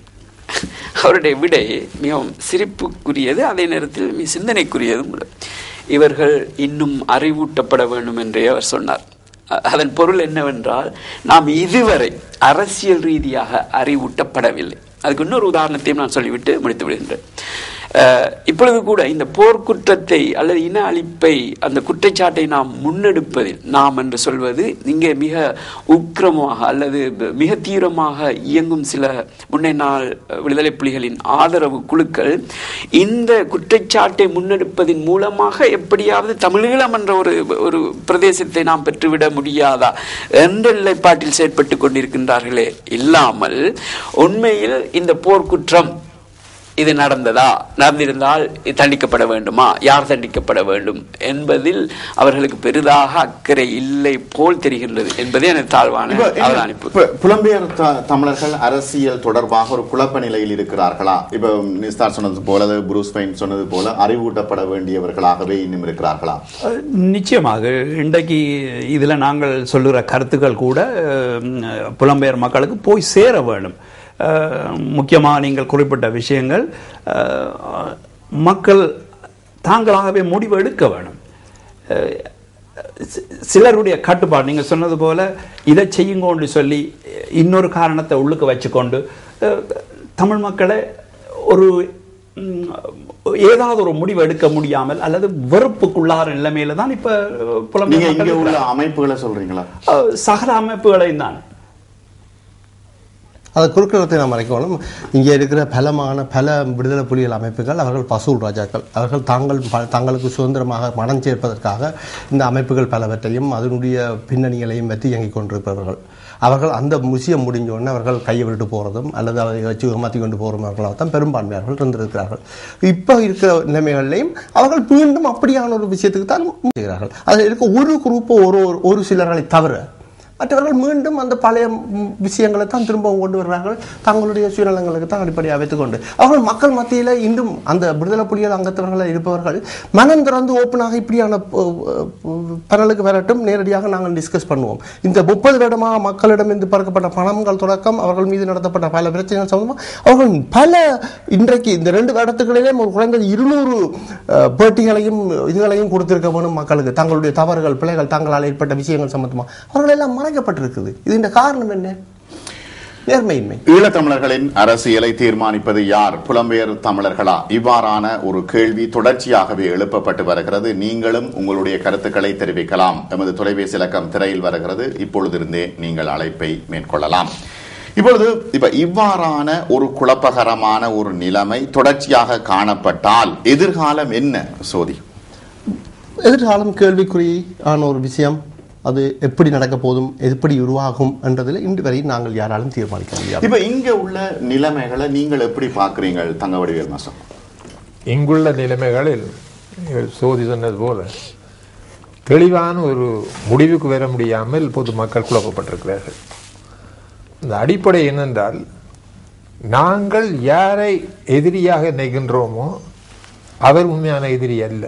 அவருடைய விடை மிகவும் சிரிப்புக்குரியது அதே நேரத்தில் மிக சிந்தனைக்குரியதும் கூட இவர்கள் இன்னும் அறிவூட்டப்பட வேண்டும் என்றே அவர் சொன்னார் அ- அதன் பொருள் என்னவென்றால் நாம் இதுவரை அரசியல் ரீதியாக அறிவூட்டப்படவில்லை அதுக்கு இன்னொரு உதாரணத்தையும் நான் சொல்லிவிட்டு முடித்து விடுகின்றேன் அஹ், இப்பொழுது கூட இந்த போர்க்குற்றத்தை அல்லது இன அழிப்பை அந்த குற்றச்சாட்டை நாம் முன்னெடுப்பதில் நாம் என்று சொல்வது இங்கே மிக உக்கிரமாக அல்லது மிக தீவிரமாக இயங்கும் சில முன்னை நாள் விடுதலை புலிகளின் ஆதரவு குழுக்கள் இந்த குற்றச்சாட்டை முன்னெடுப்பதின் மூலமாக எப்படியாவது தமிழீழம் என்ற ஒரு ஒரு பிரதேசத்தை நாம் பெற்றுவிட முடியாதா என்ற நிலைப்பாட்டில் செயற்பட்டு கொண்டிருக்கின்றார்களே இல்லாமல் உண்மையில் இந்த போர்க்குற்றம் இது நடந்ததா நடந்திருந்தால் இது தண்டிக்கப்பட வேண்டுமா யார் தண்டிக்கப்பட வேண்டும் என்பதில் அவர்களுக்கு பெரிதாக அக்கறை இல்லை போல் தெரிகின்றது என்பதே எனது தாழ்வான இப்ப என்ன- அவதானிப்பு இப்ப புலம்பெயர் த- தமிழர்கள் அரசியல் தொடர்பாக ஒரு குழப்ப நிலையில் இருக்கிறார்களா இப்ப நிஸ்தார் சொன்னது போல அது புரூஸ் பெயின் சொன்னது போல அறிவூட்டப்பட வேண்டியவர்களாகவே இன்னும் இருக்கிறார்களா அஹ், நிச்சயமாக இன்றைக்கு இதில் நாங்கள் சொல்லுகிற கருத்துக்கள் கூட அஹ், புலம்பெயர் மக்களுக்கு போய் சேர வேண்டும் அஹ், முக்கியமாக நீங்கள் குறிப்பிட்ட விஷயங்கள் அஹ், மக்கள் தாங்களாகவே முடிவு எடுக்க வேணும் அஹ், சி- சிலருடைய கட்டுப்பாடு நீங்கள் சொன்னது போல இதை செய்யுங்கோன்னு சொல்லி இன்னொரு காரணத்தை உள்ளுக்கு வச்சுக்கொண்டு அஹ், தமிழ் மக்களை ஒரு ம், ஏதாவது ஒரு முடிவு எடுக்க முடியாமல் அல்லது வெறுப்புக்குள்ளார நிலைமையில தான் இப்ப நீங்க புலம்பெயர் இங்க மக்கள் உள்ள இருக்கிறாங்க. அமைப்புகளை சொல்றீங்களா அஹ், சகல அமைப்புகளையும் தான் அதை குறுக்கிடத்தை நாம் மறைக்கணும் இங்கே இருக்கிற பலமான பல விடுதலை புலிகள் அமைப்புகள் அவர்கள் பசூல் ராஜாக்கள் அவர்கள் தாங்கள் ப- தங்களுக்கு சுதந்திரமாக மனம் சேர்ப்பதற்காக இந்த அமைப்புகள் பலவற்றையும் அதனுடைய பின்னணிகளையும் வைத்து இயங்கிக் கொண்டிருப்பவர்கள் அவர்கள் அந்த முசியம் முடிஞ்ச உடனே அவர்கள் கையை விட்டு போகிறதும் அல்லது அதை வச்சு ஏமாற்றி கொண்டு போகிறவர்களாக தான் பெரும்பான்மையாளர்கள் இருந்திருக்கிறார்கள் இப்போ இருக்கிற நிலைமைகளையும் அவர்கள் மீண்டும் அப்படியான ஒரு விஷயத்துக்கு தான் செய்கிறார்கள் அதில் இருக்க ஒரு குரூப்போ ஒரு ஒரு- ஒரு சிலர்களை தவிர மற்றவர்கள் மீண்டும் அந்த பழைய ம், விஷயங்களை தான் திரும்பவும் கொண்டு வருகிறார்கள் தங்களுடைய சுயநலங்களுக்கு தான் அடிப்படையாக வைத்துக்கொண்டு அவர்கள் மக்கள் மத்தியில் இன்றும் அந்த விடுதலை புலிகள் அங்கத்தவர்கள் இருப்பவர்கள் மனம் திறந்து ஓப்பனாக இப்படியான பரலுக்கு வரட்டும் நேரடியாக நாங்கள் டிஸ்கஸ் பண்ணுவோம் இந்த முப்பது வருடமாக மக்களிடம் இருந்து பறக்கப்பட்ட பணங்கள் தொடக்கம் அவர்கள் மீது நடத்தப்பட்ட பல பிரச்சனைகள் சம்பந்தமாக அவர்கள் பல இன்றைக்கு இந்த ரெண்டு வருடத்துகளிலே ஒரு குறைந்தது இருநூறு அஹ், பேட்டிகளையும் இதுகளையும் கொடுத்திருக்க வேணும் மக்களுக்கு தங்களுடைய தவறுகள் பிழைகள் தங்களால் ஏற்பட்ட விஷயங்கள் சம்பந்தமாக அவர்கள் எல்லாம் மறைக்கப்பட்டிருக்குது இது இந்த காரணம் என்ன நேர்மையின்மை ஈழத்தமிழர்களின் அரசியலை தீர்மானிப்பது யார் புலம்பெயர் தமிழர்களா இவ்வாறான ஒரு கேள்வி தொடர்ச்சியாகவே எழுப்பப்பட்டு வருகிறது நீங்களும் உங்களுடைய கருத்துக்களை தெரிவிக்கலாம் எமது தொலைபேசி இலக்கம் திரையில் வருகிறது இப்பொழுதிருந்தே நீங்கள் அழைப்பை மேற்கொள்ளலாம் இப்பொழுது இப்ப இவ்வாறான ஒரு குழப்பகரமான ஒரு நிலைமை தொடர்ச்சியாக காணப்பட்டால் எதிர்காலம் என்ன சோதி எதிர்காலம் கேள்விக்குறி ஆன ஒரு விஷயம் அது எப்படி நடக்க போதும் எப்படி உருவாகும் என்றதில் இன்று வரை நாங்கள் யாராலும் தீர்மானிக்க முடியாது இப்ப இங்க உள்ள நிலைமைகளை நீங்கள் எப்படி பார்க்கிறீங்க தங்க வடிவேல் மாசம் இங்குள்ள நிலைமைகளில் நீங்கள் சோதி சொன்னது போல தெளிவான ஒரு முடிவுக்கு வர முடியாமல் பொதுமக்கள் குழப்பப்பட்டிருக்கிறார்கள் இந்த அடிப்படை என்னென்றால் நாங்கள் யாரை எதிரியாக நினைக்கின்றோமோ அவர் உண்மையான எதிரி அல்ல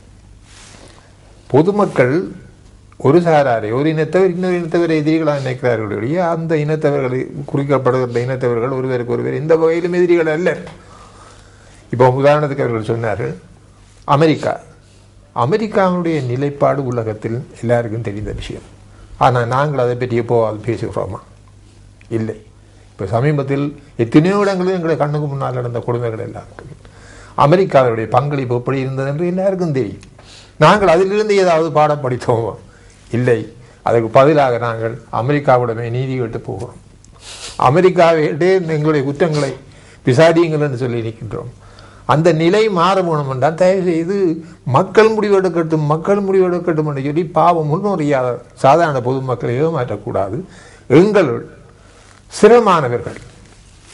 பொதுமக்கள் ஒரு சாராரை ஒரு இனத்தவர் இன்னொரு இனத்தவர் எதிரிகளாக நினைக்கிறார்கள் ஒழிய அந்த இனத்தவர்களை குறிக்கப்படுகின்ற இனத்தவர்கள் ஒருவருக்கு ஒருவர் எந்த வகையிலும் எதிரிகள் அல்ல இப்போ உதாரணத்துக்கு அவர்கள் சொன்னார்கள் அமெரிக்கா அமெரிக்காவுடைய நிலைப்பாடு உலகத்தில் எல்லாருக்கும் தெரிந்த விஷயம் ஆனால் நாங்கள் அதை பற்றி எப்போவாது பேசுகிறோமா இல்லை இப்போ சமீபத்தில் எத்தனையோ இடங்களில் எங்களை கண்ணுக்கு முன்னால் நடந்த கொடுமைகள் எல்லாருக்கும் அமெரிக்காவுடைய பங்களிப்பு எப்படி இருந்தது என்று எல்லாருக்கும் தெரியும் நாங்கள் அதிலிருந்து ஏதாவது பாடம் படித்தோமா இல்லை அதுக்கு பதிலாக நாங்கள் அமெரிக்காவிடமே நீதி கேட்டு போகிறோம் அமெரிக்காவிட்டே எங்களுடைய குற்றங்களை விசாரியுங்கள் என்று சொல்லி நிற்கின்றோம் அந்த நிலை மாற வேணும் என்றால் தயவு செய்து மக்கள் முடிவெடுக்கட்டும் மக்கள் முடிவெடுக்கட்டும் என்று சொல்லி பாவம் முன்னோரியாத சாதாரண பொதுமக்களை ஏமாற்றக்கூடாது எங்களுள் சிரமானவர்கள்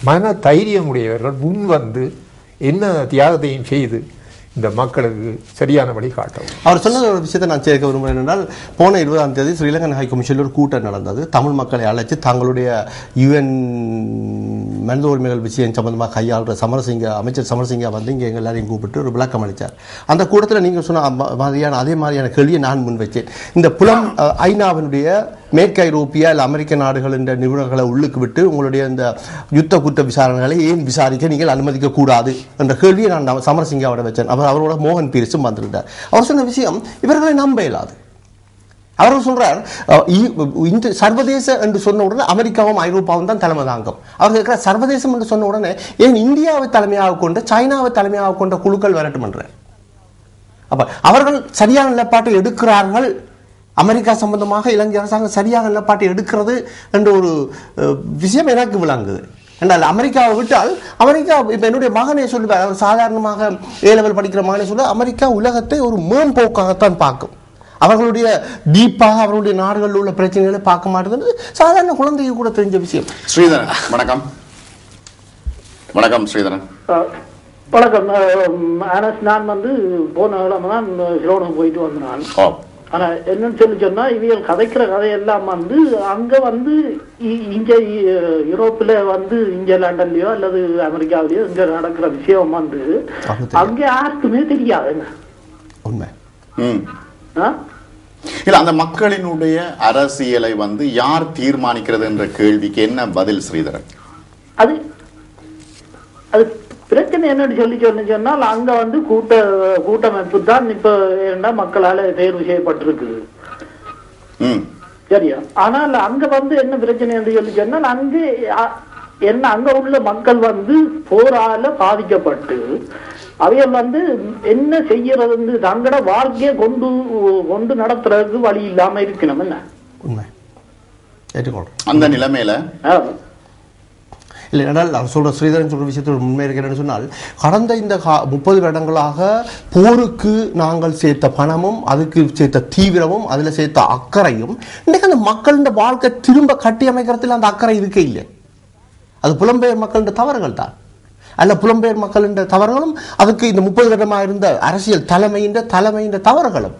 மன தைரியம் உடையவர்கள் முன் வந்து என்ன தியாகத்தையும் செய்து இந்த மக்களுக்கு சரியான வழி காட்டவும் அவர் சொன்ன ஒரு விஷயத்தை நான் சேர்க்க விரும்புகிறேன் என்றால் போன இருபதாம் தேதி ஸ்ரீலங்கன் ஹை கமிஷனில் ஒரு கூட்டம் நடந்தது தமிழ் மக்களை அழைத்து தங்களுடைய யுஎன் மனித உரிமைகள் விஷயம் சம்பந்தமாக கையாளுற சமரசிங்க அமைச்சர் சமரசிங்கா வந்து இங்கே எங்க எல்லாரையும் கூப்பிட்டு ஒரு விளக்கம் அளித்தார் அந்த கூட்டத்தில் நீங்கள் சொன்ன அம்ம- மாதிரியான அதே மாதிரியான கேள்வியை நான் முன் வச்சேன் இந்த புலம் அஹ், ஐநாவினுடைய மேற்கு ஐரோப்பிய அல்ல அமெரிக்க நாடுகளின் நிபுணர்களை உள்ளுக்கு விட்டு உங்களுடைய இந்த யுத்த குற்ற விசாரணைகளை ஏன் விசாரிக்க நீங்கள் அனுமதிக்க கூடாது என்ற கேள்வியை நான் நவ- சமரசிங்காவோட வச்சேன் அவர் அவரோட மோகன் பீரிஸும் வந்திருந்தார் அவர் சொன்ன விஷயம் இவர்களை நம்ப இயலாது அவர் சொல்றார் அஹ், இ- இந்த சர்வதேச என்று சொன்ன உடனே அமெரிக்காவும் ஐரோப்பாவும் தான் தலைமை தாங்கும் அவர் கேட்கிற சர்வதேசம் என்று சொன்ன உடனே ஏன் இந்தியாவை தலைமையாக கொண்ட சைனாவை தலைமையாக கொண்ட குழுக்கள் வரட்டும் என்றார் அப்ப அவர்கள் சரியான நிலப்பாட்டை எடுக்கிறார்கள் அமெரிக்கா சம்பந்தமாக இலங்கை அரசாங்கம் சரியான நிலப்பாட்டை எடுக்கிறது என்ற ஒரு அஹ், விஷயம் எனக்கு விளங்குது என்றால் அமெரிக்காவை விட்டால் அமெரிக்கா இப்ப என்னுடைய மகனை சொல்லுவார் அவர் சாதாரணமாக ஏ லெவல் படிக்கிற மகனை சொல்ல அமெரிக்கா உலகத்தை ஒரு மேம்போக்காகத்தான் பார்க்கும் அவர்களுடைய டீப்பாக அவர்களுடைய நாடுகளில் உள்ள பிரச்சனைகளை பார்க்க மாட்டேங்குது சாதாரண குழந்தைக்கு கூட தெரிஞ்ச விஷயம் ஸ்ரீதரன் வணக்கம் வணக்கம் ஸ்ரீதரன் அஹ், வணக்கம் அஹ், அனஸ் நான் வந்து போன கிழமை தான் சிலோனுக்கு போயிட்டு வந்தேன் நான் ஓ ஆனா என்னன்னு சொல்லி சொன்னா இவியல் கதைக்கிற கதையெல்லாம் வந்து அங்க வந்து இ- இங்க இ- யூரோப்ல வந்து இங்க லண்டன்லயோ அல்லது அமெரிக்காவிலயோ இங்க நடக்கிற விஷயம் வந்து அது தெரியும். அங்க யாருக்குமே தெரியாதுங்க உண்மை ம் ஆ? இல்ல அந்த மக்களினுடைய அரசியலை வந்து யார் தீர்மானிக்கிறது என்ற கேள்விக்கு என்ன பதில் ஸ்ரீதரன் அது அது பிரச்சனை என்னன்னு சொல்லி சொல்லி சொன்னால் அங்க வந்து கூட்ட கூட்டமைப்பு தான் இப்ப என்ன மக்களால தேர்வு செய்யப்பட்டிருக்குது ம் சரியா ஆனால் அங்க வந்து என்ன பிரச்சனை என்று சொல்லி சொன்னால் அங்க அ- என்ன அங்க உள்ள மக்கள் வந்து போரால பாதிக்கப்பட்டு அவைகள் வந்து என்ன செய்யறது தங்களோட வாழ்க்கையை கொண்டு கொண்டு நடத்துறதுக்கு வழி இல்லாம இருக்கணும் என்ன உண்மை ஏற்றுக்கொள்றேன் அந்த நிலைமையில ஆ. இல்லை என்றால் அவர் சொல்ற ஸ்ரீதரன் சொல்ற விஷயத்தில் உண்மை இருக்கிறேன்னு சொன்னால் கடந்த இந்த கா- முப்பது வருடங்களாக போருக்கு நாங்கள் சேர்த்த பணமும் அதுக்கு சேர்த்த தீவிரமும் அதில் சேர்த்த அக்கறையும் இன்றைக்கு அந்த மக்களின் வாழ்க்கை திரும்ப கட்டி அமைக்கிறதுல அந்த அக்கறை இருக்கே இல்லை அது புலம்பெயர் மக்களின் தவறுகள் தான் அல்ல புலம்பெயர் மக்களின் தவறுகளும் அதுக்கு இந்த முப்பது வருடமாக இருந்த அரசியல் தலைமையின் தலைமையின் தவறுகளும்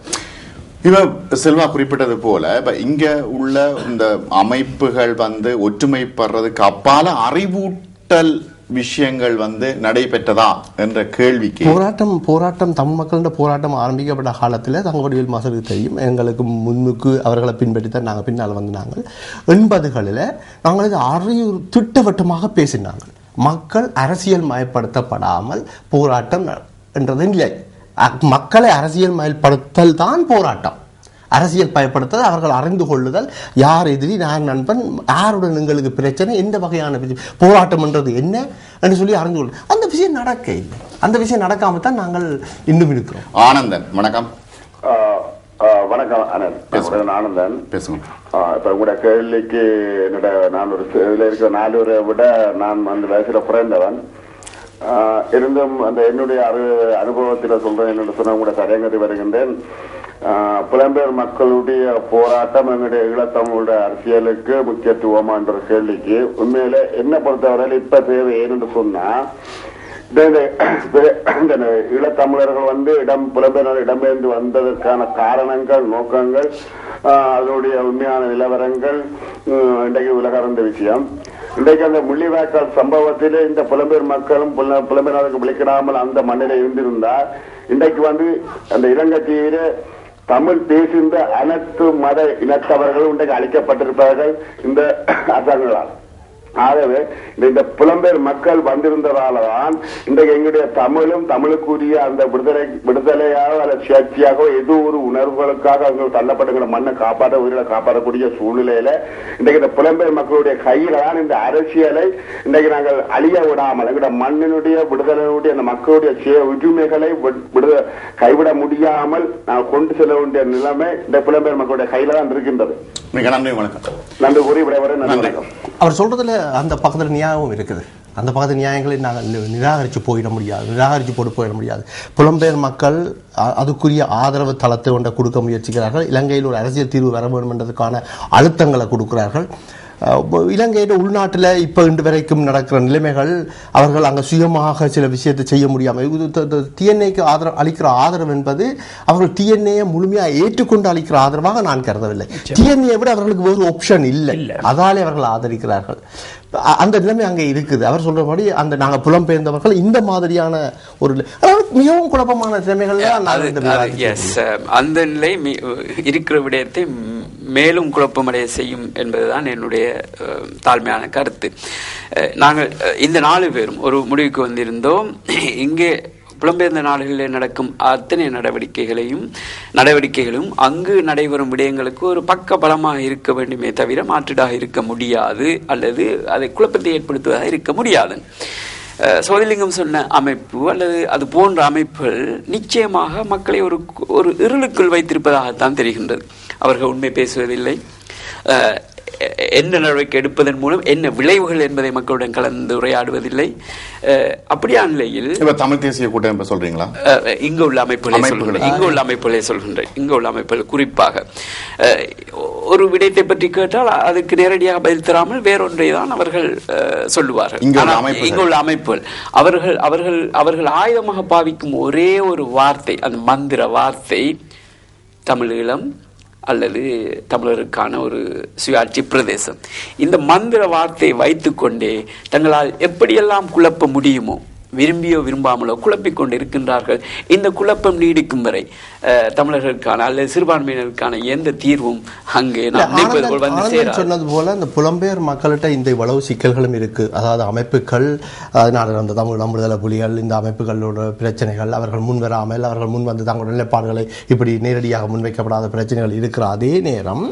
இவ செல்வா குறிப்பிட்டது போல இப்ப இங்க உள்ள இந்த அமைப்புகள் வந்து ஒற்றுமைப்படுறதுக்கு அப்பால அறிவூட்டல் விஷயங்கள் வந்து நடைபெற்றதா என்ற கேள்விக்கு போராட்டம் போராட்டம் தமிழ் மக்களின் போராட்டம் ஆரம்பிக்கப்பட்ட காலத்தில் தங்களுடைய மாசத்துக்கு தெரியும் எங்களுக்கு முன்னுக்கு அவர்களை பின்பற்றி தான் நாங்கள் பின்னால் வந்து நாங்கள் எண்பதுகளில் நாங்கள் இது அறிவு திட்டவட்டமாக பேசினாங்க மக்கள் அரசியல் மயப்படுத்தப்படாமல் போராட்டம் ந- என்றது இல்லை அ- மக்களை அரசியல் மயப்படுத்தல் தான் போராட்டம் அரசியல் பயப்படுத்தல் அவர்கள் அறிந்து கொள்ளுதல் யார் எதிரி யார் நண்பன் யாருடன் எங்களுக்கு பிரச்சனை எந்த வகையான பிரச்சனை, போராட்டம் என்றது என்ன என்று சொல்லி அறிந்து கொள்ள அந்த விஷயம் நடக்க இல்லை அந்த விஷயம் நடக்காம தான் நாங்கள் இன்னும் இருக்கிறோம் ஆனந்தன் வணக்கம் ஆஹ் ஆஹ் வணக்கம் அனந்த் நான் உடன் ஆனந்தன் பேசுங்க ஆஹ் இப்ப உங்களோட கேள்விக்கு என்னோட நான் ஒரு இதுல இருக்கிற நாலூரை விட நான் அந்த வயசுல குறைந்தவன் ஆஹ் இருந்தும் அந்த என்னுடைய அனு அனுபவத்தில் சொல்றேன் என்னோட சொன்ன உங்களோட தடயங்கத்தை வருகின்றேன் ஆஹ் புலம்பெயர் மக்களுடைய போராட்டம் எங்களுடைய ஈழத்தமிழுடைய அரசியலுக்கு முக்கியத்துவமா என்ற கேள்விக்கு உண்மையில என்ன பொறுத்தவரையில் இப்ப தேவை ஏன்னு சொன்னா இந்த- இந்த- இந்த ஈழத்தமிழர்கள் வந்து இடம் புலம்பெயர் இடம்பெயர்ந்து வந்ததற்கான காரணங்கள் நோக்கங்கள் ஆஹ் அதனுடைய உண்மையான நிலவரங்கள் உம், இன்றைக்கு உலக அறிந்த விஷயம் இன்றைக்கு அந்த முள்ளிவாய்க்கால் சம்பவத்திலே இந்த புலம்பெயர் மக்களும் புல- புலம்பெயர்களுக்கு விழிக்கிடாமல் அந்த மண்ணில இருந்திருந்தால் இன்றைக்கு வந்து அந்த இலங்கை தீவிர தமிழ் பேசுகின்ற அனைத்து மத இனத்தவர்களும் இன்றைக்கு அளிக்கப்பட்டிருப்பார்கள் இந்த அரசாங்கங்களால் ஆகவே இந்த- இந்த புலம்பெயர் மக்கள் வந்திருந்ததால தான் இன்றைக்கு எங்களுடைய தமிழும் தமிழுக்குரிய அந்த விடுதலை விடுதலையாக அல்லது சுயேட்சையாக ஏதோ ஒரு உணர்வுகளுக்காக அவங்க தள்ளப்பட்டுங்கிற மண்ணை காப்பாற்ற உயிரை காப்பாற்றக்கூடிய சூழ்நிலையில இன்றைக்கு இந்த புலம்பெயர் மக்களுடைய கையில தான் இந்த அரசியலை இன்றைக்கு நாங்கள் அழிய விடாமல் எங்களுடைய மண்ணினுடைய விடுதலையுடைய அந்த மக்களுடைய சுய உரிமைகளை விடு- விடுத கைவிட முடியாமல் நாங்கள் கொண்டு செல்ல வேண்டிய நிலைமை இந்த புலம்பெயர் மக்களுடைய கையில தான் இருக்கின்றது மிக நன்றி வணக்கம் நன்றி கூறி விடைவரை நன்றி நன்றி. வணக்கம் அவர் சொல்றதுல அந்த பக்கத்தில் நியாயமும் இருக்குது அந்த பக்கத்து நியாயங்களை நாங்கள் நி- நிராகரித்து போயிட முடியாது நிராகரித்து போட்டு போயிட முடியாது புலம்பெயர் மக்கள் அ- அதுக்குரிய ஆதரவு தளத்தை ஒன்றை கொடுக்க முயற்சிக்கிறார்கள் இலங்கையில் ஒரு அரசியல் தீர்வு வர வேண்டும் என்றதுக்கான அழுத்தங்களை கொடுக்கிறார்கள் அஹ், இலங்கையில உள்நாட்டில் இப்போ இன்று வரைக்கும் நடக்கிற நிலைமைகள் அவர்கள் அங்கே சுயமாக சில விஷயத்தை செய்ய முடியாமல் டிஎன்ஏக்கு ஆதரவு அளிக்கிற ஆதரவு என்பது அவர்கள் டிஎன்ஏ முழுமையாக ஏற்றுக்கொண்டு அளிக்கிற ஆதரவாக நான் கருதவில்லை டிஎன்ஏ விட அவர்களுக்கு வேறு ஆப்ஷன் இல்லை அதாலே அவர்கள் ஆதரிக்கிறார்கள் அ- அந்த நிலைமை அங்கே இருக்குது அவர் சொல்றபடி அந்த நாங்கள் புலம்பெயர்ந்தவர்கள் இந்த மாதிரியான ஒரு அதாவது மிகவும் குழப்பமான நிலைமைகள் தான் நான் இந்த விவாதத்தில் எஸ் அந்த நிலை மி- இருக்கிற விடயத்தை ம், மேலும் குழப்பமடைய செய்யும் என்பதுதான் என்னுடைய அஹ், தாழ்மையான கருத்து அஹ், நாங்கள் அஹ், இந்த நாலு பேரும் ஒரு முடிவுக்கு வந்திருந்தோம் இங்கே புலம்பெயர்ந்த நாடுகளில் நடக்கும் அத்தனை நடவடிக்கைகளையும் நடவடிக்கைகளும் அங்கு நடைபெறும் விடயங்களுக்கு ஒரு பக்க பலமாக இருக்க வேண்டுமே தவிர மாற்றீடாக இருக்க முடியாது அல்லது அதை குழப்பத்தை ஏற்படுத்துவதாக இருக்க முடியாது அஹ் சோதிலிங்கம் சொன்ன அமைப்பு அல்லது அது போன்ற அமைப்புகள் நிச்சயமாக மக்களை ஒரு ஒரு இருளுக்குள் வைத்திருப்பதாகத்தான் தெரிகின்றது அவர்கள் உண்மை பேசுவதில்லை அஹ் எ- என்ன நடவடிக்கை எடுப்பதன் மூலம் என்ன விளைவுகள் என்பதை மக்களுடன் கலந்து உரையாடுவதில்லை அஹ் அப்படியான நிலையில் இப்ப தமிழ் தேசிய கூட்டமைப்பு சொல்றீங்களா அஹ், இங்கு உள்ள அமைப்புகளை அமைப்புகளை. சொல்கின்றேன் இங்கு உள்ள அமைப்புகளை சொல்கின்றேன் இங்கு உள்ள அமைப்புகள் குறிப்பாக அஹ், ஒரு விடயத்தை பற்றி கேட்டால் அதுக்கு நேரடியாக பதில் தராமல் வேறொன்றை தான் அவர்கள் அஹ், சொல்லுவார்கள் இங்கு உள்ள ஆனால் அமைப்புகள். இங்கு உள்ள அமைப்புகள் அவர்கள் அவர்கள் அவர்கள் ஆயுதமாக பாவிக்கும் ஒரே ஒரு வார்த்தை அந்த மந்திர வார்த்தை தமிழீழம் அல்லது தமிழருக்கான ஒரு சுயாட்சி பிரதேசம் இந்த மந்திர வார்த்தையை வைத்துக்கொண்டே தங்களால் எப்படியெல்லாம் குழப்ப முடியுமோ விரும்பியோ விரும்பாமலோ குழப்பிக் கொண்டு இருக்கின்றார்கள் இந்த குழப்பம் நீடிக்கும் வரை அஹ், தமிழர்களுக்கான அல்லது சிறுபான்மையினருக்கான எந்த தீர்வும் அங்கே இல்ல, நாம் நினைப்பது போல் ஆனந்தன் வந்து ஆனந்தன் சேராது சொன்னது போல இந்த புலம்பெயர் மக்கள்கிட்ட இந்த இவ்வளவு சிக்கல்களும் இருக்கு அதாவது அமைப்புகள் அதனால அந்த தமிழ் விடுதலை புலிகள் இந்த அமைப்புகளோட பிரச்சனைகள் அவர்கள் முன் வராமல் அவர்கள் முன் வந்து தங்களுடைய நிலைப்பாடுகளை இப்படி நேரடியாக முன்வைக்கப்படாத பிரச்சனைகள் இருக்கிற அதே நேரம்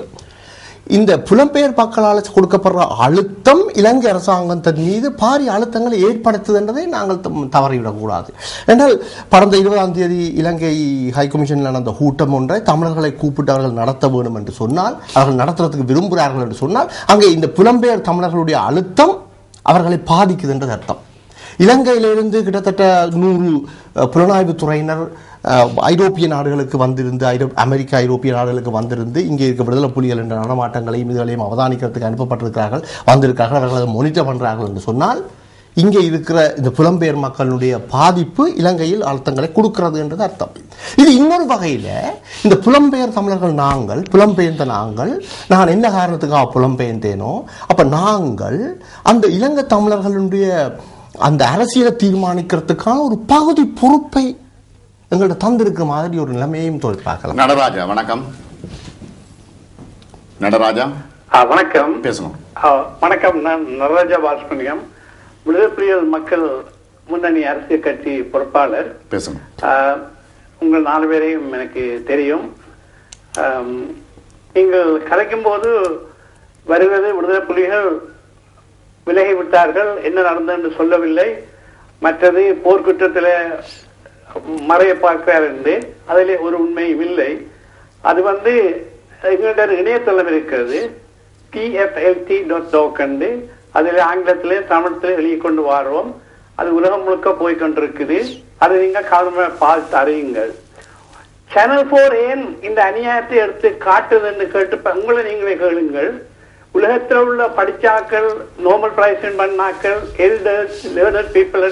இந்த புலம்பெயர் மக்களால் கொடுக்கப்படுற அழுத்தம் இலங்கை அரசாங்கத்தின் மீது பாரிய அழுத்தங்களை ஏற்படுத்துது என்பதை நாங்கள் தம்- தவறிவிடக்கூடாது என்றால் கடந்த இருபதாம் தேதி இலங்கை ஹைகமிஷனில் நடந்த கூட்டம் ஒன்றை தமிழர்களை கூப்பிட்டு அவர்கள் நடத்த வேண்டும் என்று சொன்னால் அவர்கள் நடத்துறதுக்கு விரும்புகிறார்கள் என்று சொன்னால் அங்கே இந்த புலம்பெயர் தமிழர்களுடைய அழுத்தம் அவர்களை பாதிக்குது என்றது அர்த்தம் இலங்கையிலிருந்து கிட்டத்தட்ட நூறு அஹ், புலனாய்வுத் துறையினர் அஹ், ஐரோப்பிய நாடுகளுக்கு வந்திருந்து ஐரோ அமெரிக்க ஐரோப்பிய நாடுகளுக்கு வந்திருந்து இங்கே இருக்க விடுதலை புலிகள் என்ற நடமாட்டங்களையும் இதுகளையும் அவதானிக்கிறதுக்கு அனுப்பப்பட்டிருக்கிறார்கள் வந்திருக்கிறார்கள் அவர்கள் அதை மொனிட்டர் பண்றார்கள் என்று சொன்னால் இங்கே இருக்கிற இந்த புலம்பெயர் மக்களுடைய பாதிப்பு இலங்கையில் அழுத்தங்களை கொடுக்கிறது என்றது அர்த்தம் இது இன்னொரு வகையில் இந்த புலம்பெயர் தமிழர்கள் நாங்கள் புலம்பெயர்ந்த நாங்கள் நான் என்ன காரணத்துக்காக புலம்பெயர்ந்தேனோ அப்ப நாங்கள் அந்த இலங்கை தமிழர்களுடைய அந்த அரசியலை தீர்மானிக்கிறதுக்கான ஒரு பகுதி பொறுப்பை எங்கள்ட்ட தந்திருக்க மாதிரி ஒரு நிலைமையையும் தோல் பார்க்கலாம் நடராஜா வணக்கம் நடராஜா ஆ, வணக்கம் பேசுங்க ஆ, வணக்கம் நான் நடராஜா பாலசுப்ரமணியம் விடுதலை புலிகள் மக்கள் முன்னணி அரசியல் கட்சி பொறுப்பாளர் பேசுங்க ஆ, உங்கள் நாலு பேரையும் எனக்கு தெரியும் ஆம், நீங்கள் கலைக்கும் போது வருவது விடுதலை புலிகள் விலகி விட்டார்கள் என்ன நடந்தது சொல்லவில்லை மற்றது போர்க்குற்றத்தில் மறைய பார்க்கிறார் என்று அதிலே ஒரு உண்மையும் இல்லை அது வந்து எங்கள்கிட்ட ஒரு இணையதளம் இருக்கிறது டிஎஃப்எல்டி டாட் டாக் என்று அதில் ஆங்கிலத்திலே தமிழத்திலே எழுதி கொண்டு வாரோம் அது உலகம் முழுக்க போய் கொண்டிருக்குது அதை நீங்க காலமாக பார்த்து அறியுங்கள் சேனல் போர் ஏன் இந்த அநியாயத்தை எடுத்து காட்டுதுன்னு கேட்டு இப்ப உங்களை நீங்களே கேளுங்கள் உலகத்தில் உள்ள படிச்சாக்கள் நோபல் பிரைஸ் பண்ணாக்கள் elders learner people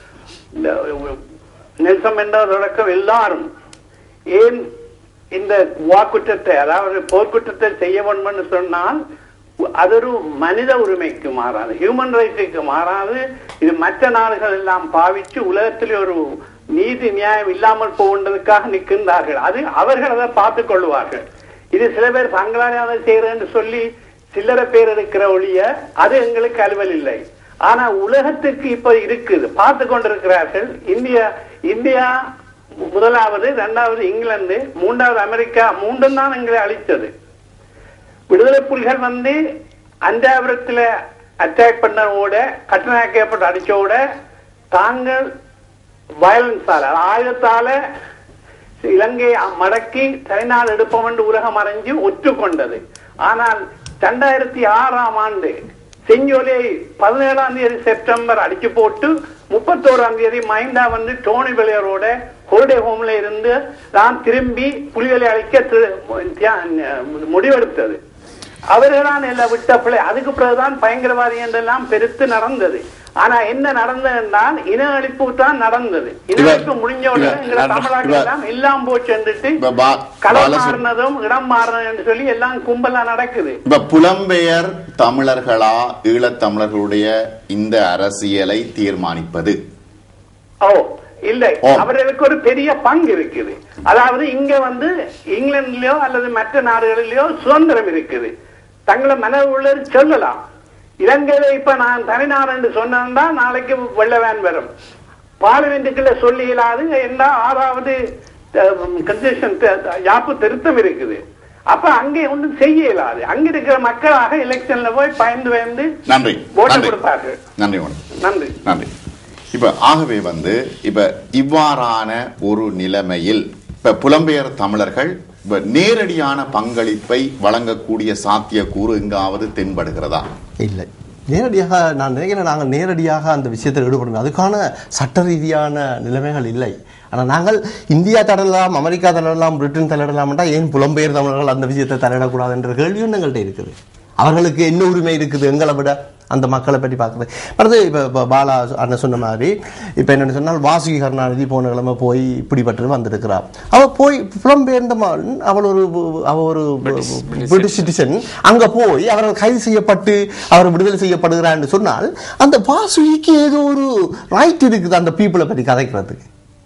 Nelson Mandela தொடக்கம் எல்லாரும் ஏன் இந்த வாக்குற்றத்தை அதாவது போர்க்குற்றத்தை செய்ய வேண்டும்னு சொன்னால் அது ஒரு மனித உரிமைக்கு மாறாது ஹியூமன் ரைட்ஸுக்கு மாறாது இது மற்ற நாடுகள் எல்லாம் பாவிச்சு உலகத்திலே ஒரு நீதி நியாயம் இல்லாமல் போகின்றதுக்காக நிற்கின்றார்கள் அது அவர்கள் அதை பார்த்துக் கொள்வார்கள் இது சில பேர் தங்களாலே அதை செய்யறேன்னு சொல்லி சில்லறை பேர் இருக்கிற ஒழிய அது எங்களுக்கு அலுவல் இல்லை ஆனா உலகத்துக்கு இப்ப இருக்குது பார்த்து கொண்டிருக்கிறார்கள் இந்தியா இந்தியா முதலாவது இரண்டாவது இங்கிலாந்து மூன்றாவது அமெரிக்கா மூன்றும் தான் எங்களை அழித்தது விடுதலை புலிகள் வந்து அஞ்சாபுரத்துல அட்டாக் பண்ணவோட கட்டணாக்கப்பட்டு அடிச்சோட தாங்கள் வயலன்ஸால ஆயுதத்தால இலங்கையை மடக்கி தலைநாள் எடுப்போம் என்று உலகம் அறிஞ்சு ஒற்றுக்கொண்டது ஆனால் ரெண்டாயிரத்தி ஆறாம் ஆண்டு செஞ்சோலை பதினேழாம் தேதி செப்டம்பர் அடிச்சு போட்டு முப்பத்தோராம் தேதி மைண்டா வந்து டோனி பிளேயரோட ஹோல்டே ஹோம்ல இருந்து தான் திரும்பி புலிகளை அழிக்க திரு- தியா- முடிவெடுத்தது அவர்களான் எல்லாம் விட்ட பிள்ளை அதுக்கு பிறகுதான் பயங்கரவாதி என்றெல்லாம் பெருத்து நடந்தது ஆனா என்ன நடந்தது என்றால் இன அழிப்பு தான் நடந்தது இன இவ- அழிப்பு முடிஞ்ச உடனே இவ- எங்களை தமிழாக்கள் இவ- எல்லாம் எல்லாம் போச்சுன்னுட்டு இப்ப பா- களம் பாலசு- மாறினதும் இடம் மாறினதும் சொல்லி எல்லாம் கும்பலா நடக்குது இப்ப புலம்பெயர் தமிழர்களா ஈழத் தமிழர்களுடைய இந்த அரசியலை தீர்மானிப்பது ஓ இல்லை ஓ. அவர்களுக்கு ஒரு பெரிய பங்கு இருக்குது அதாவது இங்க வந்து இங்கிலாந்துலயோ அல்லது மற்ற நாடுகளிலயோ சுதந்திரம் இருக்குது தங்களை மன உள்ளது சொல்லலாம் இலங்கையில இப்ப நான் தனிநாடு என்று சொன்னா நாளைக்கு வெள்ளவேன் வரும் பார்லிமெண்ட்டுக்குள்ள சொல்லி இயலாது என்ன ஆறாவது கன்செஷன் யாப்பு திருத்தம் இருக்குது அப்ப அங்கே ஒன்றும் செய்ய இயலாது அங்க இருக்கிற மக்களாக எலெக்ஷன்ல போய் பயந்து பயந்து நன்றி ஓட்டு நன்றி கொடுப்பார்கள் நன்றி வணக்கம் நன்றி நன்றி இப்ப ஆகவே வந்து இப்ப இவ்வாறான ஒரு நிலைமையில் இப்ப புலம்பெயர் தமிழர்கள் இப்ப நேரடியான பங்களிப்பை வழங்கக்கூடிய சாத்தியக்கூறு எங்காவது தென்படுகிறதா இல்லை நேரடியாக நான் நினைக்கிறேன் நாங்கள் நேரடியாக அந்த விஷயத்தில் ஈடுபடணும் அதுக்கான சட்ட ரீதியான நிலைமைகள் இல்லை ஆனால் நாங்கள் இந்தியா தரலாம் அமெரிக்கா தரலாம் பிரிட்டன் தலையிடலாம்டா ஏன் புலம்பெயர் தமிழர்கள் அந்த விஷயத்தை தலையிடக்கூடாது என்ற கேள்வியும் எங்கள்கிட்ட இருக்குது அவர்களுக்கு என்ன உரிமை இருக்குது எங்களை விட அந்த மக்களை பற்றி பார்க்குறது அடுத்து இப்போ இப்போ பாலா அண்ணன் சொன்ன மாதிரி இப்போ என்னென்னு சொன்னால் வாசுகி கருணாநிதி போன கிழமை போய் இப்படிப்பட்டு வந்திருக்கிறார் அவள் போய் புலம்பெயர்ந்த மகன் அவள் ஒரு அவள் ஒரு பிரிட்டிஷ் சிட்டிசன் அங்க போய் அவர்கள் கைது செய்யப்பட்டு அவர் விடுதலை செய்யப்படுகிறார் என்று சொன்னால் அந்த வாசுகிக்கு ஏதோ ஒரு ரைட் இருக்குது அந்த பீப்புளை பற்றி கதைக்கிறதுக்கு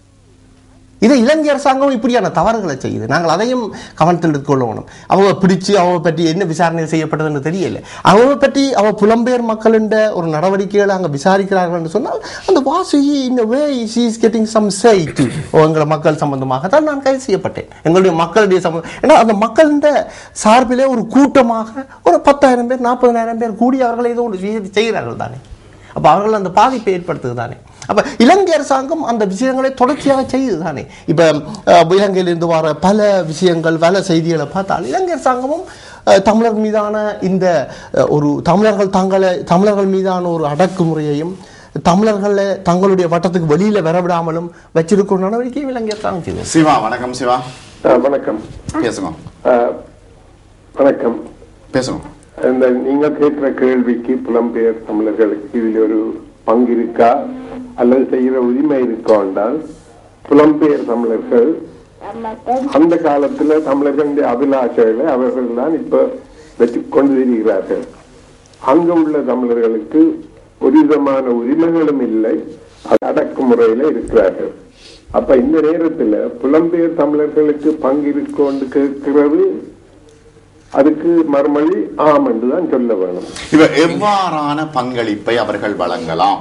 இதை இலங்கை அரசாங்கம் இப்படியான தவறுகளை செய்யுது நாங்கள் அதையும் கவனத்தில் எடுத்துக்கொள்ளணும் அவங்க பிடிச்சு அவங்க பற்றி என்ன விசாரணை செய்யப்பட்டதுன்னு தெரியல அவங்க பற்றி அவ புலம்பெயர் மக்கள் என்ற ஒரு நடவடிக்கைகளை அங்கே விசாரிக்கிறார்கள் என்று சொன்னால் அந்த வாசுகி இந்த way she is getting some side எங்களை மக்கள் சம்பந்தமாக தான் நான் கைது செய்யப்பட்டேன் எங்களுடைய மக்களுடைய சம்பந்தம் ஏன்னா அந்த மக்களின் சார்பிலே ஒரு கூட்டமாக ஒரு பத்தாயிரம் பேர் நாற்பதாயிரம் பேர் கூடி அவர்கள் ஏதோ ஒரு விஷயத்தை செய்கிறார்கள் தானே அப்போ அவர்கள் அந்த பாதிப்பை ஏற்படுத்துது தானே அப்போ இலங்கை அரசாங்கம் அந்த விஷயங்களை தொடர்ச்சியாக செய்யுது தானே இப்போ இலங்கையிலிருந்து வர பல விஷயங்கள் பல செய்திகளை பார்த்தால் இலங்கை அரசாங்கமும் அஹ், தமிழர் மீதான இந்த அஹ், ஒரு தமிழர்கள் தங்களை தமிழர்கள் மீதான ஒரு அடக்குமுறையையும் தமிழர்களை தங்களுடைய வட்டத்துக்கு வெளியில வரவிடாமலும் வச்சிருக்கும் நடவடிக்கையும் இலங்கை அரசாங்கம் செய்யுது சிவா வணக்கம் சிவா வணக்கம் பேசுங்க அஹ், வணக்கம் பேசுங்க இந்த நீங்க கேட்கிற கேள்விக்கு புலம்பெயர் தமிழர்களுக்கு இதில் ஒரு பங்கு இருக்கா அல்லது செய்யற உரிமை இருக்கா என்றால் புலம்பெயர் தமிழர்கள் அந்த காலத்துல தமிழர்களுடைய அபிலாஷைகளை அவர்கள் தான் இப்ப வச்சு கொண்டு திரிகிறார்கள் அங்க உள்ள தமிழர்களுக்கு ஒரு விதமான உரிமைகளும் இல்லை அது அடக்குமுறையில இருக்கிறார்கள் அப்ப இந்த நேரத்துல புலம்பெயர் தமிழர்களுக்கு பங்கு இருக்கோன்னு கேட்கிறது அதுக்கு மறுமொழி ஆம் என்று தான் சொல்ல வேணும் இப்ப எவ்வாறான பங்களிப்பை அவர்கள் வழங்கலாம்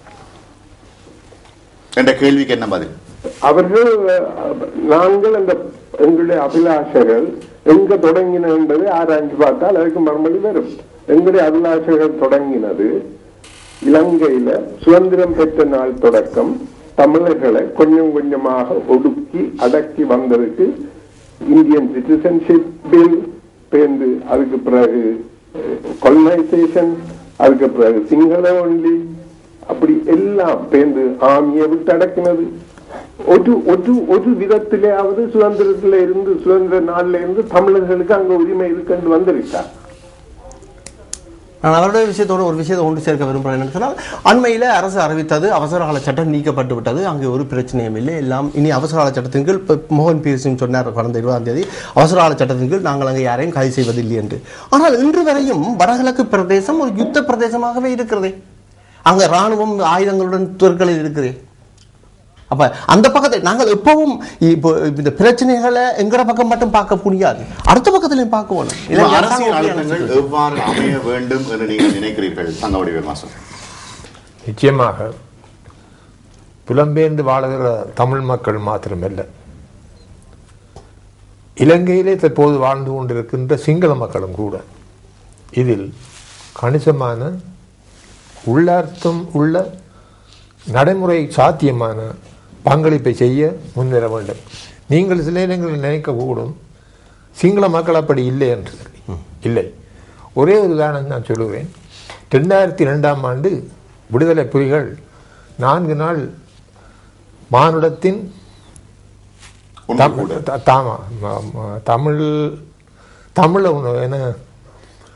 என்ற கேள்விக்கு என்ன பதில் அவர்கள் அஹ், நாங்கள் அந்த எங்களுடைய அபிலாஷைகள் எங்க தொடங்கின என்பதை ஆராய்ஞ்சு பார்த்தால் அதுக்கு மறுமொழி வரும் எங்களுடைய அபிலாஷைகள் தொடங்கினது இலங்கையில சுதந்திரம் பெற்ற நாள் தொடக்கம் தமிழர்களை கொஞ்சம் கொஞ்சமாக ஒடுக்கி அடக்கி வந்ததுக்கு இந்தியன் சிட்டிசன்ஷிப் பில் பேர்ந்து அதுக்கு பிறகு கொலனைசேஷன் அதுக்கு பிறகு சிங்கள ஒன்லி அப்படி எல்லாம் பேர்ந்து ஆமியை விட்டு அடக்கினது ஒரு ஒரு ஒரு விதத்திலேயாவது சுதந்திரத்துல இருந்து சுதந்திர நாள்ல இருந்து தமிழர்களுக்கு அங்க உரிமை இருக்குன்னு வந்திருக்கா நான் அவருடைய விஷயத்தோட ஒரு விஷயத்தை ஒன்று சேர்க்க விரும்புகிறேன் என்னன்னு சொன்னால் அண்மையில் அரசு அறிவித்தது அவசர கால சட்டம் நீக்கப்பட்டு விட்டது அங்கே ஒரு பிரச்சனையும் இல்லை எல்லாம் இனி அவசர கால சட்டத்தின் கீழ் இப்போ மோகன் பீர் சிங் சொன்னார் கடந்த இருபதாம் தேதி அவசர கால சட்டத்தின் கீழ் நாங்கள் அங்கே யாரையும் கைது செய்வதில்லை என்று ஆனால் இன்று வரையும் வடகிழக்கு பிரதேசம் ஒரு யுத்த பிரதேசமாகவே இருக்கிறதே அங்கே ராணுவம் ஆயுதங்களுடன் துருக்களில் இருக்கிறதே அப்ப அந்த பக்கத்தை நாங்கள் எப்பவும் இப்போ இந்த பிரச்சனைகளை எங்கட பக்கம் மட்டும் பார்க்க முடியாது அடுத்த பக்கத்திலையும் பார்க்க வேணும் இப்ப இலங்கை அரசியல் அரசாங்கம் அப்படியான அழுத்தங்கள் situation. எவ்வாறு அமைய வேண்டும் என்று நீங்கள் நினைக்கிறீர்கள் தங்கவடி விமாசம் நிச்சயமாக புலம்பெயர்ந்து வாழுகிற தமிழ் மக்கள் மாத்திரமல்ல இலங்கையிலே தற்போது வாழ்ந்து கொண்டிருக்கின்ற சிங்கள மக்களும் கூட இதில் கணிசமான உள்ளார்த்தம் உள்ள நடைமுறை சாத்தியமான பங்களிப்பை செய்ய முன்வர வேண்டும் நீங்கள் சில நேரங்களில் நினைக்கக்கூடும் சிங்கள மக்கள் அப்படி இல்லை என்று சொல்லி இல்லை ஒரே ஒரு உதாரணம் நான் சொல்லுவேன் ரெண்டாயிரத்தி ரெண்டாம் ஆண்டு விடுதலை புலிகள் நான்கு நாள் மானுடத்தின் ஒன்று தம்- கூட த- தாமா ம- ம- தமிழ் தமிழ ஒன்று என்ன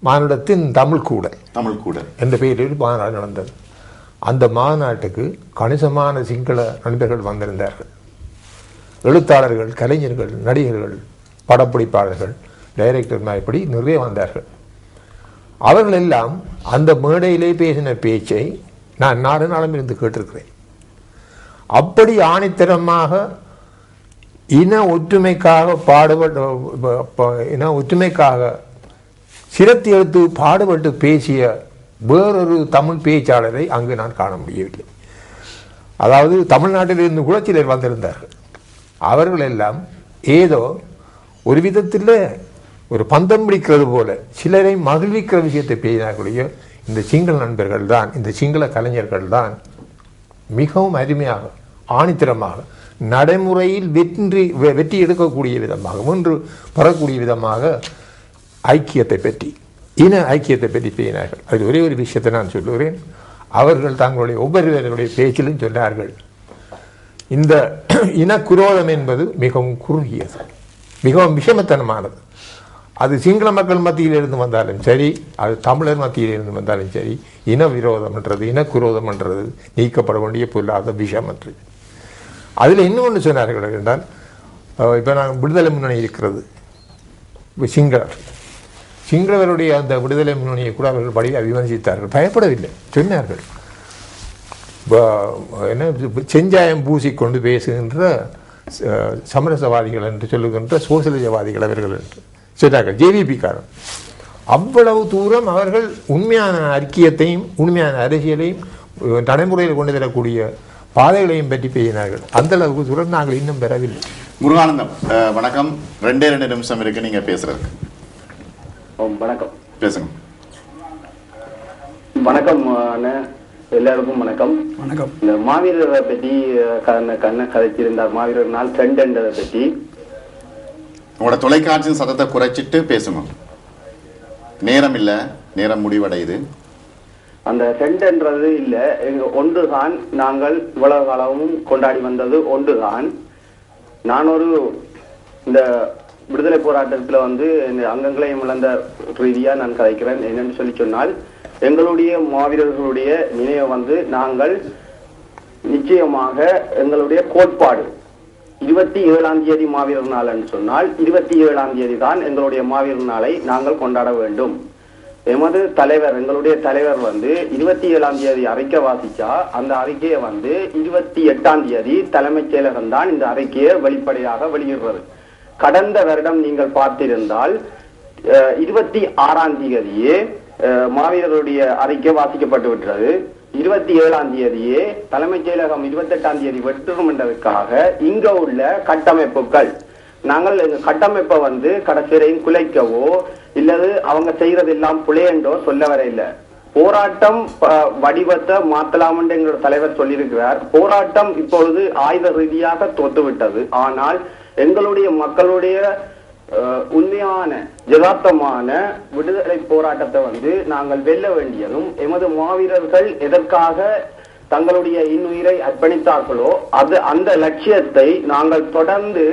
மானுடத்தின் தமிழ் கூட தமிழ் கூட என்ற பெயரில் மாநாடு நடந்தது அந்த மாநாட்டுக்கு கணிசமான சிங்கள நண்பர்கள் வந்திருந்தார்கள் எழுத்தாளர்கள் கலைஞர்கள் நடிகர்கள் படப்பிடிப்பாளர்கள் டைரக்டர் இப்படி நிறைய வந்தார்கள் அவர்கள் எல்லாம் அந்த மேடையிலே பேசின பேச்சை நான் நாடு நாளும் இருந்து கேட்டிருக்கிறேன் அப்படி ஆணித்தரமாக இன ஒற்றுமைக்காக பாடுபட்ட ப- இன ஒற்றுமைக்காக சிரத்தி எடுத்து பாடுபட்டு பேசிய வேறொரு தமிழ் பேச்சாளரை அங்கு நான் காண முடியவில்லை அதாவது தமிழ்நாட்டிலிருந்து கூட சிலர் வந்திருந்தார்கள் அவர்கள் எல்லாம் ஏதோ ஒரு விதத்தில் ஒரு பந்தம் பிடிக்கிறது போல சிலரை மகிழ்விக்கிற விஷயத்தை பேசினார்களே இந்த சிங்கள நண்பர்கள் தான் இந்த சிங்கள கலைஞர்கள் தான் மிகவும் அருமையாக ஆணித்தரமாக நடைமுறையில் வெற்றி வெ- வெற்றி எடுக்கக்கூடிய விதமாக ஒன்று பெறக்கூடிய விதமாக ஐக்கியத்தை பற்றி இன ஐக்கியத்தை பற்றி பேசினார்கள் அது ஒரே ஒரு விஷயத்தை நான் சொல்லுகிறேன் அவர்கள் தங்களுடைய ஒவ்வொருவருடைய பேச்சிலும் சொன்னார்கள் இந்த இனக்குரோதம் என்பது மிகவும் குறுகியது மிகவும் விஷமத்தனமானது அது சிங்கள மக்கள் மத்தியில் இருந்து வந்தாலும் சரி அது தமிழர் மத்தியில் இருந்து வந்தாலும் சரி இன விரோதம் என்றது இனக்குரோதம் என்றது நீக்கப்பட வேண்டிய பொல்லாத விஷம் என்றது அதில் இன்னொன்று சொன்னார்கள் என்றால் அஹ், இப்ப நான் விடுதலை முன்னணி இருக்கிறது இப்ப சிங்களர் சிங்களவருடைய அந்த விடுதலை முன்னணியை கூட அவர்கள் படி விமர்சித்தார்கள் பயப்படவில்லை சொன்னார்கள் ப- என்ன செஞ்சாயம் பூசிக்கொண்டு பேசுகின்ற அஹ், சமரசவாதிகள் என்று சொல்லுகின்ற சோசியலிசவாதிகள் அவர்கள் என்று சொன்னார்கள் ஜேவிபிக்காரன் அவ்வளவு தூரம் அவர்கள் உண்மையான ஐக்கியத்தையும் உண்மையான அரசியலையும் அஹ், நடைமுறையில் கொண்டு வரக்கூடிய பாதைகளையும் பற்றி பேசினார்கள் அந்த அளவுக்கு தூரம் நாங்கள் இன்னும் பெறவில்லை முருகானந்தம் அஹ், வணக்கம் ரெண்டே ரெண்டு நிமிஷம் இருக்கு நீங்க பேசுறதுக்கு வணக்கம் பேசுங்க வணக்கம் அண்ணே. எல்லாருக்கும் வணக்கம் வணக்கம் இந்த மாவீரரை பற்றி அஹ், கண்ண கண்ண கதைச்சிருந்தார் மாவீரர் நாள் ட்ரெண்ட்ன்றதை பற்றி உங்களோட தொலைக்காட்சியின் சத்தத்தை குறைச்சிட்டு பேசுங்க நேரம் இல்ல நேரம் முடிவடையுது அந்த ட்ரெண்ட்ன்றது இல்ல எங்க- ஒன்றுதான் நாங்கள் இவ்வளவு காலமும் கொண்டாடி வந்தது ஒன்றுதான் நான் ஒரு இந்த விடுதலை போராட்டத்துல வந்து இந்த அங்கங்களையும் இழந்த ரீதியா நான் கதைக்கிறேன் என்னன்னு சொல்லி சொன்னால் எங்களுடைய மாவீரர்களுடைய நினைவை வந்து நாங்கள் நிச்சயமாக எங்களுடைய கோட்பாடு இருபத்தி ஏழாம் தேதி மாவீரர் நாள்னு சொன்னால் இருபத்தி ஏழாம் தேதி தான் எங்களுடைய மாவீரர் நாளை நாங்கள் கொண்டாட வேண்டும் எமது தலைவர் எங்களுடைய தலைவர் வந்து இருபத்தி ஏழாம் தேதி அறிக்கை வாசிச்சா அந்த அறிக்கையை வந்து இருபத்தி எட்டாம் தேதி தலைமைச் செயலகம் தான் இந்த அறிக்கையை வெளிப்படையாக வெளியிடுறது கடந்த வருடம் நீங்கள் பார்த்திருந்தால் அஹ், இருபத்தி ஆறாம் தேதியே அஹ், மாவீரருடைய அறிக்கை வாசிக்கப்பட்டு விட்டது இருபத்தி ஏழாம் தேதியே தலைமைச் செயலகம் இருபத்தெட்டாம் தேதி வெற்றும் என்றதுக்காக இங்க உள்ள கட்டமைப்புகள் நாங்கள் எங்க கட்டமைப்பை வந்து கடைசியரையும் குலைக்கவோ இல்லது அவங்க செய்யறதெல்லாம் புலையண்டோ சொல்ல வர இல்ல போராட்டம் ப- வடிவத்தை மாத்தலாம் என்று எங்களோட தலைவர் சொல்லியிருக்கிறார் போராட்டம் இப்பொழுது ஆயுத ரீதியாக தோத்துவிட்டது ஆனால் எங்களுடைய மக்களுடைய அஹ், உண்மையான யதார்த்தமான விடுதலை போராட்டத்தை வந்து நாங்கள் வெல்ல வேண்டியதும் எமது மாவீரர்கள் எதற்காக தங்களுடைய இன்னுயிரை அர்ப்பணித்தார்களோ அது அந்த லட்சியத்தை நாங்கள் தொடர்ந்து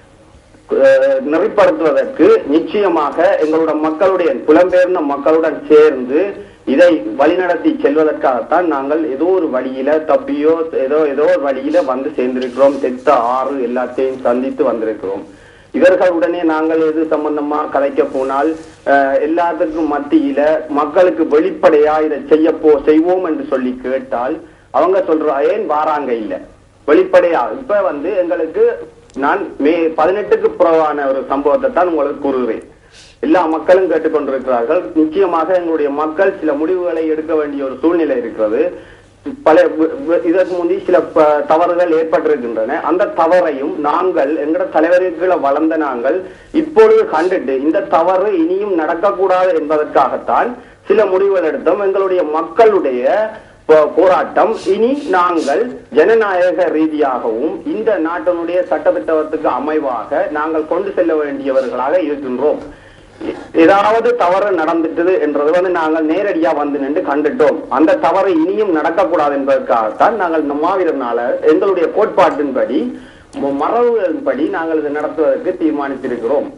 அஹ், நெறிப்படுத்துவதற்கு நிச்சயமாக எங்களோட மக்களுடைய புலம்பெயர்ந்த மக்களுடன் சேர்ந்து இதை வழிநடத்தி செல்வதற்காகத்தான் நாங்கள் ஏதோ ஒரு வழியில தப்பியோ ஏதோ ஏதோ ஒரு வழியில வந்து சேர்ந்திருக்கிறோம் தெத்த ஆறு எல்லாத்தையும் சந்தித்து வந்திருக்கிறோம் இவர்களுடனே நாங்கள் எது சம்பந்தமா கலைக்க போனால் அஹ், எல்லாத்துக்கும் மத்தியில மக்களுக்கு வெளிப்படையா இதை செய்ய போ செய்வோம் என்று சொல்லி கேட்டால் அவங்க சொல்றா ஏன் வாராங்க இல்ல வெளிப்படையா இப்ப வந்து எங்களுக்கு நான் மே பதினெட்டுக்கு புறவான ஒரு சம்பவத்தை தான் உங்களுக்கு கூறுகிறேன் எல்லா மக்களும் கேட்டுக்கொண்டிருக்கிறார்கள் நிச்சயமாக எங்களுடைய மக்கள் சில முடிவுகளை எடுக்க வேண்டிய ஒரு சூழ்நிலை இருக்கிறது பல வ- வ- இதற்கு முந்தி சில ப- தவறுகள் ஏற்பட்டிருக்கின்றன அந்த தவறையும் நாங்கள் எங்கட தலைவர்களை வளர்ந்த நாங்கள் இப்பொழுது கண்டுட்டு இந்த தவறு இனியும் நடக்கக்கூடாது என்பதற்காகத்தான் சில முடிவுகள் எடுத்தோம் எங்களுடைய மக்களுடைய போ- போராட்டம் இனி நாங்கள் ஜனநாயக ரீதியாகவும் இந்த நாட்டினுடைய சட்டத்திட்டத்துக்கு அமைவாக நாங்கள் கொண்டு செல்ல வேண்டியவர்களாக இருக்கின்றோம் எ- ஏதாவது தவறு நடந்துட்டது என்றது வந்து நாங்கள் நேரடியா வந்து நின்று கண்டுட்டோம் அந்த தவறு இனியும் நடக்கக்கூடாது என்பதற்காகத்தான் நாங்கள் இந்த மாவீரனால எங்களுடைய கோட்பாட்டின்படி ம- மரபுகளின்படி நாங்கள் இதை நடத்துவதற்கு தீர்மானித்திருக்கிறோம்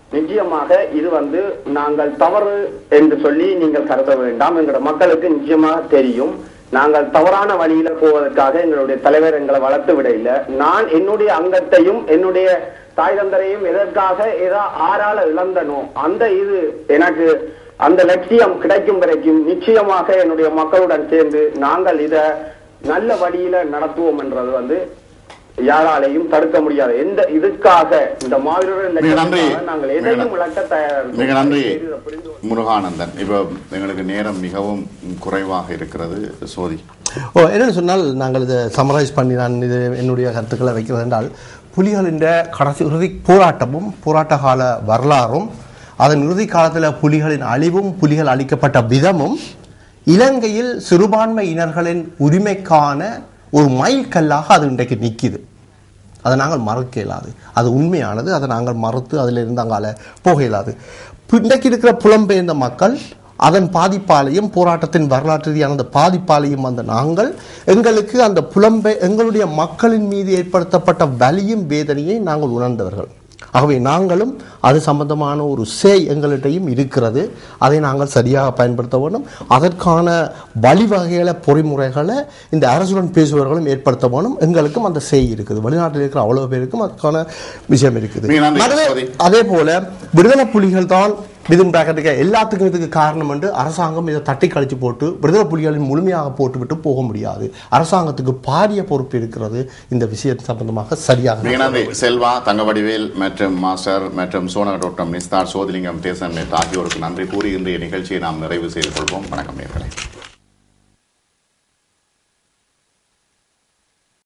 நிச்சயமாக இது வந்து நாங்கள் தவறு என்று சொல்லி நீங்கள் கருத வேண்டாம் எங்களோட மக்களுக்கு நிச்சயமாக தெரியும் நாங்கள் தவறான வழியில போவதற்காக எங்களுடைய தலைவர் எங்களை வளர்த்து விட இல்லை நான் என்னுடைய அங்கத்தையும் என்னுடைய தாய் தந்தரையும் எதற்காக ஏதோ ஆறால இழந்தனோ அந்த இது எனக்கு அந்த லட்சியம் கிடைக்கும் வரைக்கும் நிச்சயமாக என்னுடைய மக்களுடன் சேர்ந்து நாங்கள் இத நல்ல வழியில நடத்துவோம் என்றது வந்து யாராலையும் தடுக்க முடியாது எந்த இதுக்காக இந்த மாவீரர் மிக நன்றி. லட்சத்துக்காக நாங்கள் எதையும் இழக்க தயார் மிக நன்றி முருகானந்தன் இப்போ எங்களுக்கு நேரம் மிகவும் குறைவாக இருக்கிறது சோதி ஓ என்னன்னு சொன்னால் நாங்கள் இதை சமரைஸ் பண்ணி நான் இது என்னுடைய கருத்துக்களை வைக்கிறது என்றால் புலிகளின் கடைசி இறுதி போராட்டமும் போராட்ட கால வரலாறும் அதன் இறுதி காலத்தில் புலிகளின் அழிவும் புலிகள் அளிக்கப்பட்ட விதமும் இலங்கையில் சிறுபான்மை இனர்களின் உரிமைக்கான ஒரு மைல்கல்லாக அது இன்றைக்கு நிற்கிது அதை நாங்கள் மறக்க இயலாது அது உண்மையானது அதை நாங்கள் மறுத்து அதிலிருந்து அங்கால போக இயலாது பு- இன்றைக்கு இருக்கிற புலம்பெயர்ந்த மக்கள் அதன் பாதிப்பாலையும் போராட்டத்தின் வரலாற்று ரீதியான அந்த பாதிப்பாலையும் வந்த நாங்கள் எங்களுக்கு அந்த புலம்பெ எங்களுடைய மக்களின் மீது ஏற்படுத்தப்பட்ட வலியும் வேதனையை நாங்கள் உணர்ந்தவர்கள் ஆகவே நாங்களும் அது சம்பந்தமான ஒரு சேய் எங்கள்கிட்டையும் இருக்கிறது அதை நாங்கள் சரியாக பயன்படுத்த வேண்டும் அதற்கான வழிவகைகளை பொறிமுறைகளை இந்த அரசுடன் பேசுபவர்களும் ஏற்படுத்த வேணும் எங்களுக்கும் அந்த சேய் இருக்குது வெளிநாட்டில் இருக்கிற அவ்வளவு பேருக்கும் அதுக்கான விஷயம் இருக்குது மிக நன்றி, மறுவே- சோதி. அதே போல விடுதலை புலிகள் தான் விதும் பிராக்கெட்டுக்கு எல்லாத்துக்கும் இதுக்கு காரணம் என்று அரசாங்கம் இதை தட்டி கழிச்சு போட்டு விடுதலை புலிகளின் முழுமையாக போட்டுவிட்டு போக முடியாது அரசாங்கத்துக்கு பாரிய பொறுப்பு இருக்கிறது இந்த விஷயம் சம்பந்தமாக சரியாக மிக நன்றி செல்வா தங்கவடிவேல் மற்றும் மாஸ்டர் மற்றும் சோனா டாக்டர் நிஸ்தார் சோதிலிங்கம் தேசம் ஆகியோருக்கு நன்றி கூறி இன்றைய நிகழ்ச்சியை நாம் நிறைவு செய்து கொள்வோம் வணக்கம் நேர்களே